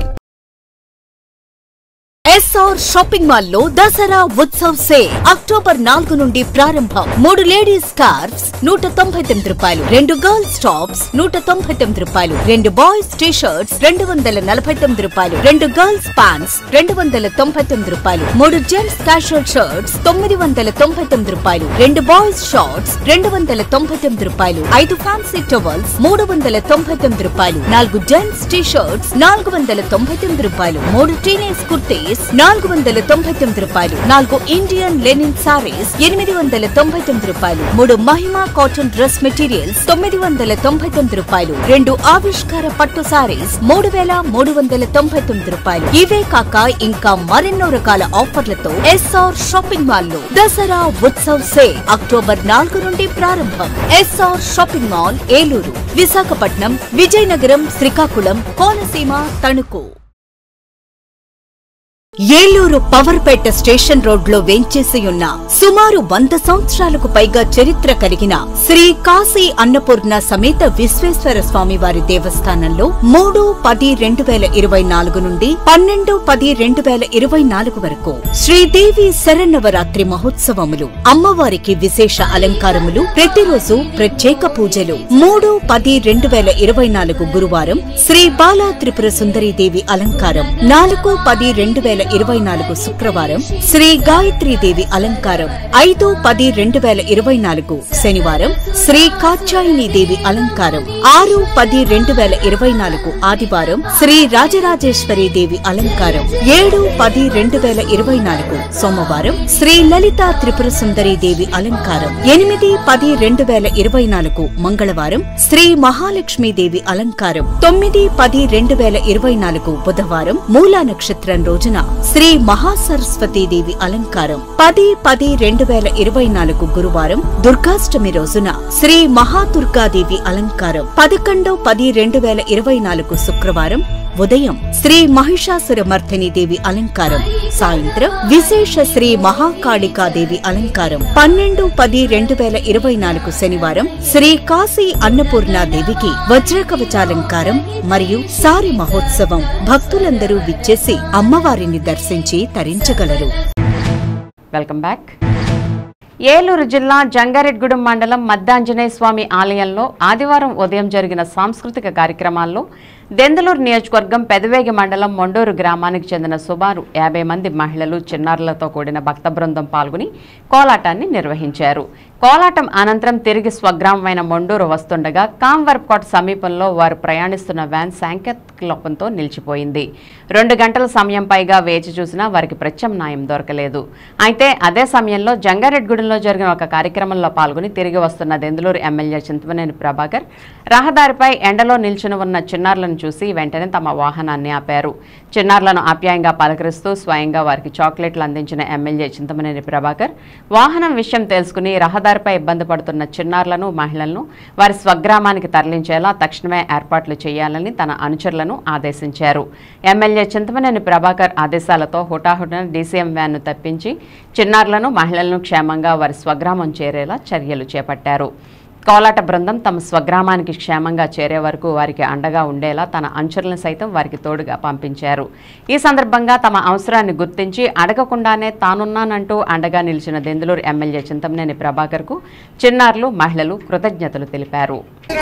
SR shopping mall లో Dasara Utsav sale October నాలుగు నుండి ప్రారంభం మూడు ladies scarfs నూట తొంభై తొమ్మిది రూపాయలు రెండు గర్ల్స్ టాప్స్ నూట తొంభై తొమ్మిది రూపాయలు రెండు బాయ్స్ టీ షర్ట్స్ రెండు వందల నలభై తొమ్మిది రూపాయలు రెండు గర్ల్స్ ప్యాంట్స్ రెండు వందల తొంభై తొమ్మిది రూపాయలు మూడు జెంట్స్ క్యాషువల్ షర్ట్స్ తొమ్మిది వందల తొంభై తొమ్మిది రూపాయలు రెండు బాయ్స్ షార్ట్స్ రెండు వందల తొంభై తొమ్మిది రూపాయలు ఐదు ఫ్యాన్సీ టవల్స్ మూడు వందల తొంభై తొమ్మిది రూపాయలు నాలుగు జెంట్స్ టీ షర్ట్స్ నాలుగు వందల తొంభై తొమ్మిది రూపాయలు మూడు టీనేజ్ కుర్తీస్ నాలుగు వందల తొంభై తొమ్మిది రూపాయలు నాలుగు ఇండియన్ లెనిన్ సారీస్ ఎనిమిది వందల తొంభై తొమ్మిది రూపాయలు మూడు మహిమా కాటన్ డ్రెస్ మెటీరియల్స్ తొమ్మిది వందల తొంభై తొమ్మిది రూపాయలు రెండు ఆవిష్కార పట్టు సారీస్ మూడు వేల మూడు వందల తొంభై తొమ్మిది రూపాయలు ఇవే కాక ఇంకా మరెన్నో రకాల ఆఫర్లతో ఎస్ఆర్ షాపింగ్ మాల్ లో దసరా ఉత్సవ్ సేల్ అక్టోబర్ నాలుగు నుండి ప్రారంభం SR shopping mall Eluru Visakhapatnam Vizianagaram Srikakulam Konaseema Tanuku Eluru Powerpet station రోడ్లో వేంచేసి ఉన్న సుమారు వంద సంవత్సరాలకు పైగా చరిత్ర కలిగిన శ్రీ కాశీ అన్నపూర్ణ సమేత విశ్వేశ్వర స్వామి వారి దేవస్థానంలో మూడు పది రెండు వేల ఇరవై నాలుగు నుండి పన్నెండు పది రెండు వేల ఇరవై నాలుగు వరకు శ్రీదేవి శరన్నవరాత్రి మహోత్సవములు అమ్మవారికి విశేష అలంకారములు ప్రతిరోజు ప్రత్యేక పూజలు మూడు పది రెండు వేల ఇరవై నాలుగు గురువారం శ్రీ బాలా త్రిపుర సుందరీదేవి అలంకారం నాలుగు పది రెండు వేల ఇరవై నాలుగు శుక్రవారం శ్రీ గాయత్రీదేవి అలంకారం ఐదు పది రెండు వేల ఇరవై నాలుగు శనివారం శ్రీ కాత్యాయని దేవి అలంకారం ఆరు పది రెండు వేల ఇరవై నాలుగు ఆదివారం శ్రీ రాజరాజేశ్వరి దేవి అలంకారం ఏడు పది రెండు వేల ఇరవై నాలుగు సోమవారం శ్రీ లలిత త్రిపుర సుందరి దేవి అలంకారం ఎనిమిది పది రెండు వేల ఇరవై నాలుగు మంగళవారం శ్రీ మహాలక్ష్మి దేవి అలంకారం తొమ్మిది పది రెండు వేల ఇరవై నాలుగు బుధవారం మూలా నక్షత్రం రోజున శ్రీ మహాసరస్వతీ దేవి అలంకారం పది పది రెండు వేల ఇరవై నాలుగు గురువారం దుర్గాష్టమి రోజున శ్రీ మహాదుర్గాదేవి అలంకారం పదకొండు పది రెండు వేల ఇరవై నాలుగు శుక్రవారం ఉదయం శ్రీ మహిషాసుర మర్దిని దేవి అలంకారం సాయంత్రం విశేష శ్రీ మహాకాళికాదేవి అలంకారం పన్నెండు పది రెండు వేల ఇరవై నాలుగు శనివారం శ్రీ కాశీ అన్నపూర్ణాదేవికి వజ్రకవచాలంకారం మరియు సారి మహోత్సవం భక్తులందరూ విచ్చేసి అమ్మవారిని దర్శించి తరించగలరు వెల్కమ్ బ్యాక్ ఏలూరు జిల్లా జంగారెడ్గూడెం మండలం మద్దాంజనేయ స్వామి ఆలయంలో ఆదివారం ఉదయం జరిగిన సాంస్కృతిక కార్యక్రమాల్లో దెందులూరు నియోజకవర్గం పెదవేగి మండలం మొండూరు గ్రామానికి చెందిన సుమారు యాభై మంది మహిళలు చిన్నారులతో కూడిన భక్త బృందం పాల్గొని కోలాటాన్ని నిర్వహించారు కోలాటం అనంతరం తిరిగి స్వగ్రామమైన మొండూరు వస్తుండగా కాంవర్కోట్ సమీపంలో వారు ప్రయాణిస్తున్న వ్యాన్ సాంకేతిక లోపంతో నిలిచిపోయింది రెండు గంటల సమయం పైగా వేచి చూసినా వారికి ప్రత్యామ్నాయం దొరకలేదు అయితే అదే సమయంలో జంగారెడ్గూడెంలో జరిగిన ఒక కార్యక్రమంలో పాల్గొని తిరిగి వస్తున్న దెందులూరు ఎమ్మెల్యే చింతమనేని ప్రభాకర్ రహదారిపై ఎండలో నిల్చుని ఉన్న చిన్నారులను చూసి వెంటనే తమ వాహనాన్ని ఆపారు చిన్నారులను ఆప్యాయంగా పలకరిస్తూ స్వయంగా వారికి చాక్లెట్లు అందించిన ఎమ్మెల్యే చింతమనేని ప్రభాకర్ వాహనం విషయం తెలుసుకుని రహదారిపై ఇబ్బంది పడుతున్న చిన్నారులను మహిళలను వారి స్వగ్రామానికి తరలించేలా తక్షణమే ఏర్పాట్లు చేయాలని తన అనుచరులను ఆదేశించారు ఎమ్మెల్యే చింతమనేని ప్రభాకర్ ఆదేశాలతో హుటాహుటిన డీసీఎం వ్యాన్ను తప్పించి చిన్నారులను మహిళలను క్షేమంగా వారి స్వగ్రామం చేరేలా చర్యలు చేపట్టారు కోలాట బృందం తమ స్వగ్రామానికి క్షేమంగా చేరే వరకు వారికి అండగా ఉండేలా తన అంచులను సైతం వారికి తోడుగా పంపించారు ఈ సందర్భంగా తమ అవసరాన్ని గుర్తించి అడగకుండానే తానున్నానంటూ అండగా నిలిచిన దెందులూరు ఎమ్మెల్యే చింతమనేని ప్రభాకర్కు చిన్నారులు మహిళలు కృతజ్ఞతలు తెలిపారు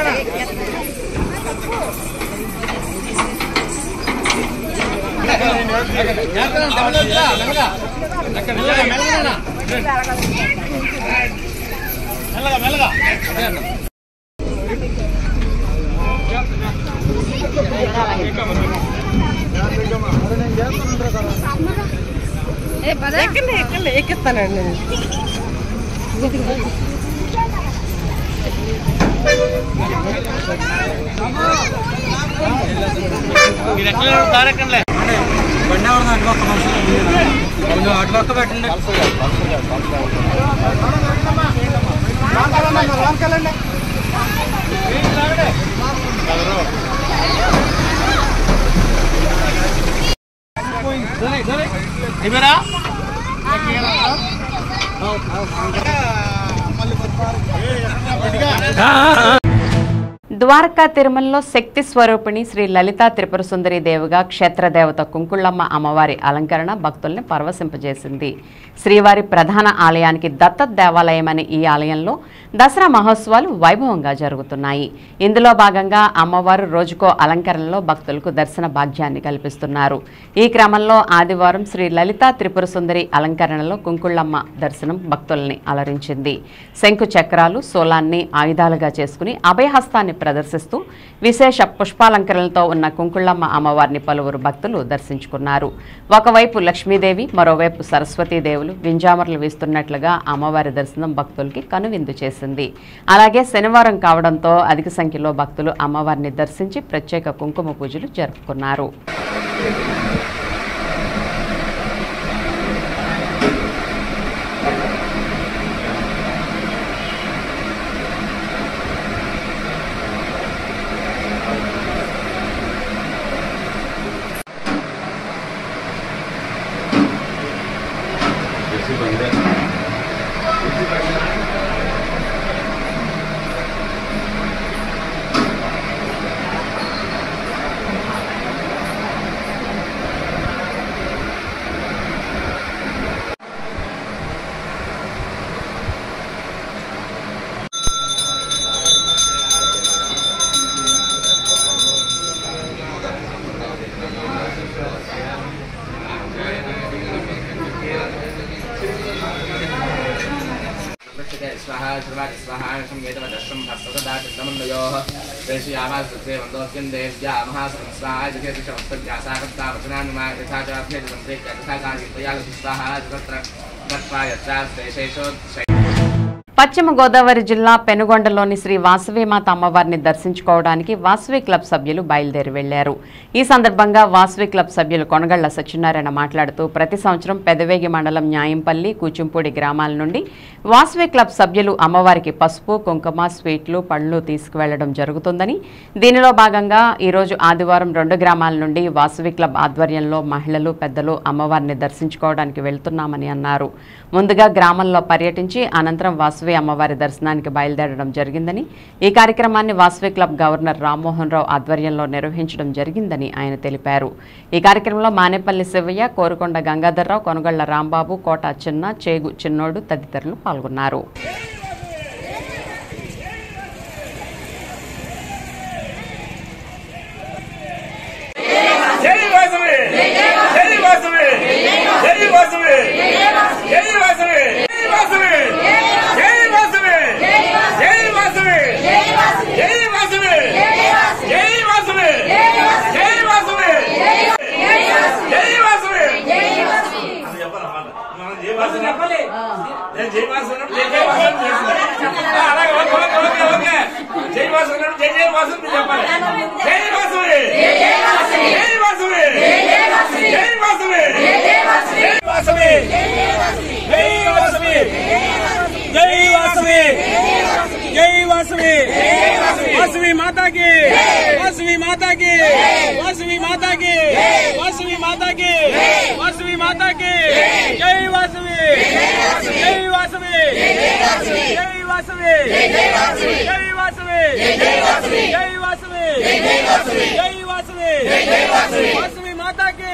ఎక్కిస్తానండి అటు పెట్టండి ద్వారకా తిరుమలలో శక్తి స్వరూపిణి శ్రీ లలితా త్రిపుర సుందరి దేవిగా క్షేత్రదేవత కుంకుళ్ళమ్మ అమ్మవారి అలంకరణ భక్తుల్ని పరవశింపజేసింది శ్రీవారి ప్రధాన ఆలయానికి దత్తత్ దేవాలయం అనే ఈ ఆలయంలో దసరా మహోత్సవాలు వైభవంగా జరుగుతున్నాయి ఇందులో భాగంగా అమ్మవారు రోజుకో అలంకరణలో భక్తులకు దర్శన భాగ్యాన్ని కల్పిస్తున్నారు ఈ క్రమంలో ఆదివారం శ్రీ లలితా త్రిపుర సుందరి అలంకరణలో కుంకుళ్ళమ్మ దర్శనం భక్తుల్ని అలరించింది శంకు చక్రాలు సోలాన్ని ఆయుధాలుగా చేసుకుని అభయహస్తాన్ని ప్రదర్శిస్తూ విశేష పుష్పాలంకరణలతో ఉన్న కుంకుళ్ళమ్మ అమ్మవారిని పలువురు భక్తులు దర్శించుకున్నారు ఒకవైపు లక్ష్మీదేవి మరోవైపు సరస్వతీదేవులు వింజామర్లు వీస్తున్నట్లుగా అమ్మవారి దర్శనం భక్తులకి కనువిందు చేసింది అలాగే శనివారం కావడంతో అధిక సంఖ్యలో భక్తులు అమ్మవారిని దర్శించి ప్రత్యేక కుంకుమ పూజలు జరుపుకున్నారు स्वाहायशं वेदवदश्रं हस्तदाचिन्दमन्दयोः प्रेषयामासे वन्दोऽस्मिन् देव्या महासनं स्वाहाय जगेतिशमस्तव्यासाकर्ता वचनानुमा यथा च अभ्येदं प्रेत्य तथा काचिन्तयालसि स्वाहा तत्र दत्त्वा यत्रास्तेषेषोत्सै పశ్చిమ గోదావరి జిల్లా పెనుగొండలోని శ్రీ వాసవిమాత అమ్మవారిని దర్శించుకోవడానికి వాసవి క్లబ్ సభ్యులు బయలుదేరి వెళ్లారు ఈ సందర్భంగా వాసవి క్లబ్ సభ్యులు కొనగళ్ల సత్యనారాయణ మాట్లాడుతూ ప్రతి సంవత్సరం పెదవేగి మండలం న్యాయంపల్లి కూచింపూడి గ్రామాల నుండి వాసవి క్లబ్ సభ్యులు అమ్మవారికి పసుపు కుంకుమ స్వీట్లు పళ్ళు తీసుకువెళ్లడం జరుగుతుందని దీనిలో భాగంగా ఈరోజు ఆదివారం రెండు గ్రామాల నుండి వాసవి క్లబ్ ఆధ్వర్యంలో మహిళలు పెద్దలు అమ్మవారిని దర్శించుకోవడానికి వెళ్తున్నామని అన్నారు ముందుగా గ్రామంలో పర్యటించి అనంతరం వాసవి అమ్మవారి దర్శనానికి బయలుదేరడం జరిగిందని ఈ కార్యక్రమాన్ని వాసవి క్లబ్ గవర్నర్ రామ్మోహన్ రావు ఆధ్వర్యంలో నిర్వహించడం జరిగిందని ఆయన తెలిపారు ఈ కార్యక్రమంలో మానేపల్లి శివయ్య కోరుకొండ గంగాధర్రావు కొనుగళ్ల రాంబాబు కోట చిన్న చేగు చిన్నోడు తదితరులు పాల్గొన్నారు జై వాసవి జై వాసవి జై వాసవి జై వాసవి జై వాసవి జై వాసవి జై వాసవి జై వాసవి జై వాసవి జై వాసవి జై వాసవి అది చెప్పాలా మాట మనం జై వాసవి చెప్పాలి నేను జై వాసవి జై జై వాసవి చేస్తున్నా అలాగే ఓకే ఓకే ఓకే ఓకే జై వాసవి జై జై వాసవి చెప్పాలి జై వాసవి జై వాసవి జై వాసవి జై వాసవి జై వాసవి జై వాసవి జై వాసవి జై వాసవి వాసవి మాతాకి వాసవి మాతాకి వాసవి మాతాకి వాసవి మాతాకి వాసవి మాతాకి జై వాసవి జై వాసవి జై వాసవి జై వాసవి జై వాసవి జై వాసవి వాసవి మాతాకి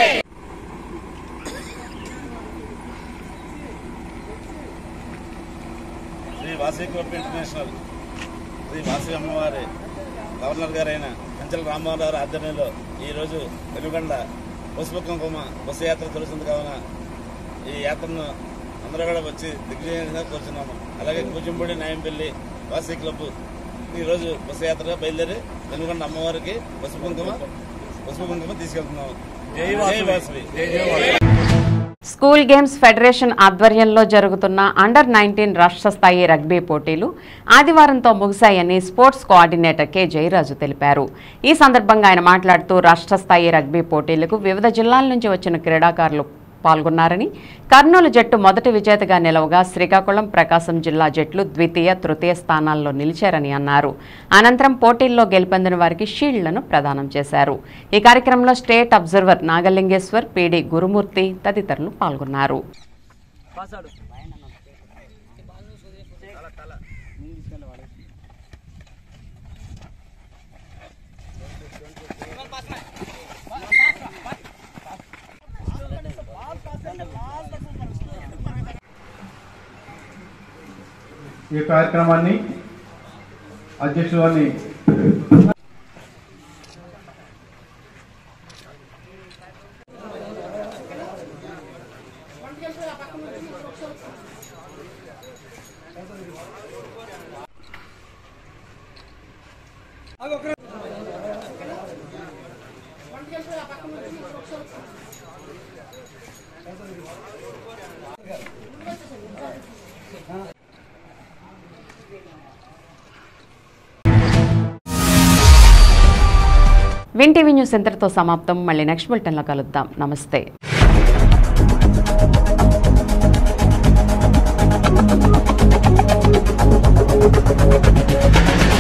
శ్రీ వాసవి క్లబ్ ఇంటర్నేషనల్ శ్రీ వాసవి అమ్మవారి గవర్నర్ గారైన కంచెల రామ్మోహన్ గారి ఆధ్వర్యంలో ఈరోజు వెలుగొండ పసుపు కుంకుమ బస్సు యాత్ర జరుగుతుంది కావున ఈ యాత్రను అందరూ కూడా వచ్చి దిగ్విజయంగా కూర్చున్నాము అలాగే కూచింపూడి న్యాయంపల్లి వాసవి క్లబ్ ఈరోజు బస్సు యాత్రగా బయలుదేరి వెనుకొండ అమ్మవారికి పసుపు కుంకుమ పసుపు కుంకుమ తీసుకెళ్తున్నాము జై వాసవి స్కూల్ గేమ్స్ ఫెడరేషన్ ఆధ్వర్యంలో జరుగుతున్న అండర్ నైన్టీన్ రాష్ట్ర స్థాయి రగ్బీ పోటీలు ఆదివారంతో ముగిశాయని స్పోర్ట్స్ కోఆర్డినేటర్ కె జయరాజు తెలిపారు ఈ సందర్భంగా ఆయన మాట్లాడుతూ రాష్ట్ర స్థాయి రగ్బీ పోటీలకు వివిధ జిల్లాల నుంచి వచ్చిన క్రీడాకారులు పాల్గొన్నారని కర్నూలు జట్టు మొదటి విజేతగా నిలవగా శ్రీకాకుళం ప్రకాశం జిల్లా జట్లు ద్వితీయ తృతీయ స్థానాల్లో నిలిచారని అన్నారు అనంతరం పోటీల్లో గెలుపొందిన వారికి షీల్డ్లను ప్రదానం చేశారు ఈ కార్యక్రమంలో state observer Nagalingeshwar PD Gurumurthy తదితరులు పాల్గొన్నారు ఈ కార్యక్రమాన్ని అధ్యక్షుడు వారిని విన్ టీవీ న్యూస్ ఇంతటితో సమాప్తం మళ్ళీ నెక్స్ట్ బులెటిన్లో కలుద్దాం నమస్తే Thank you.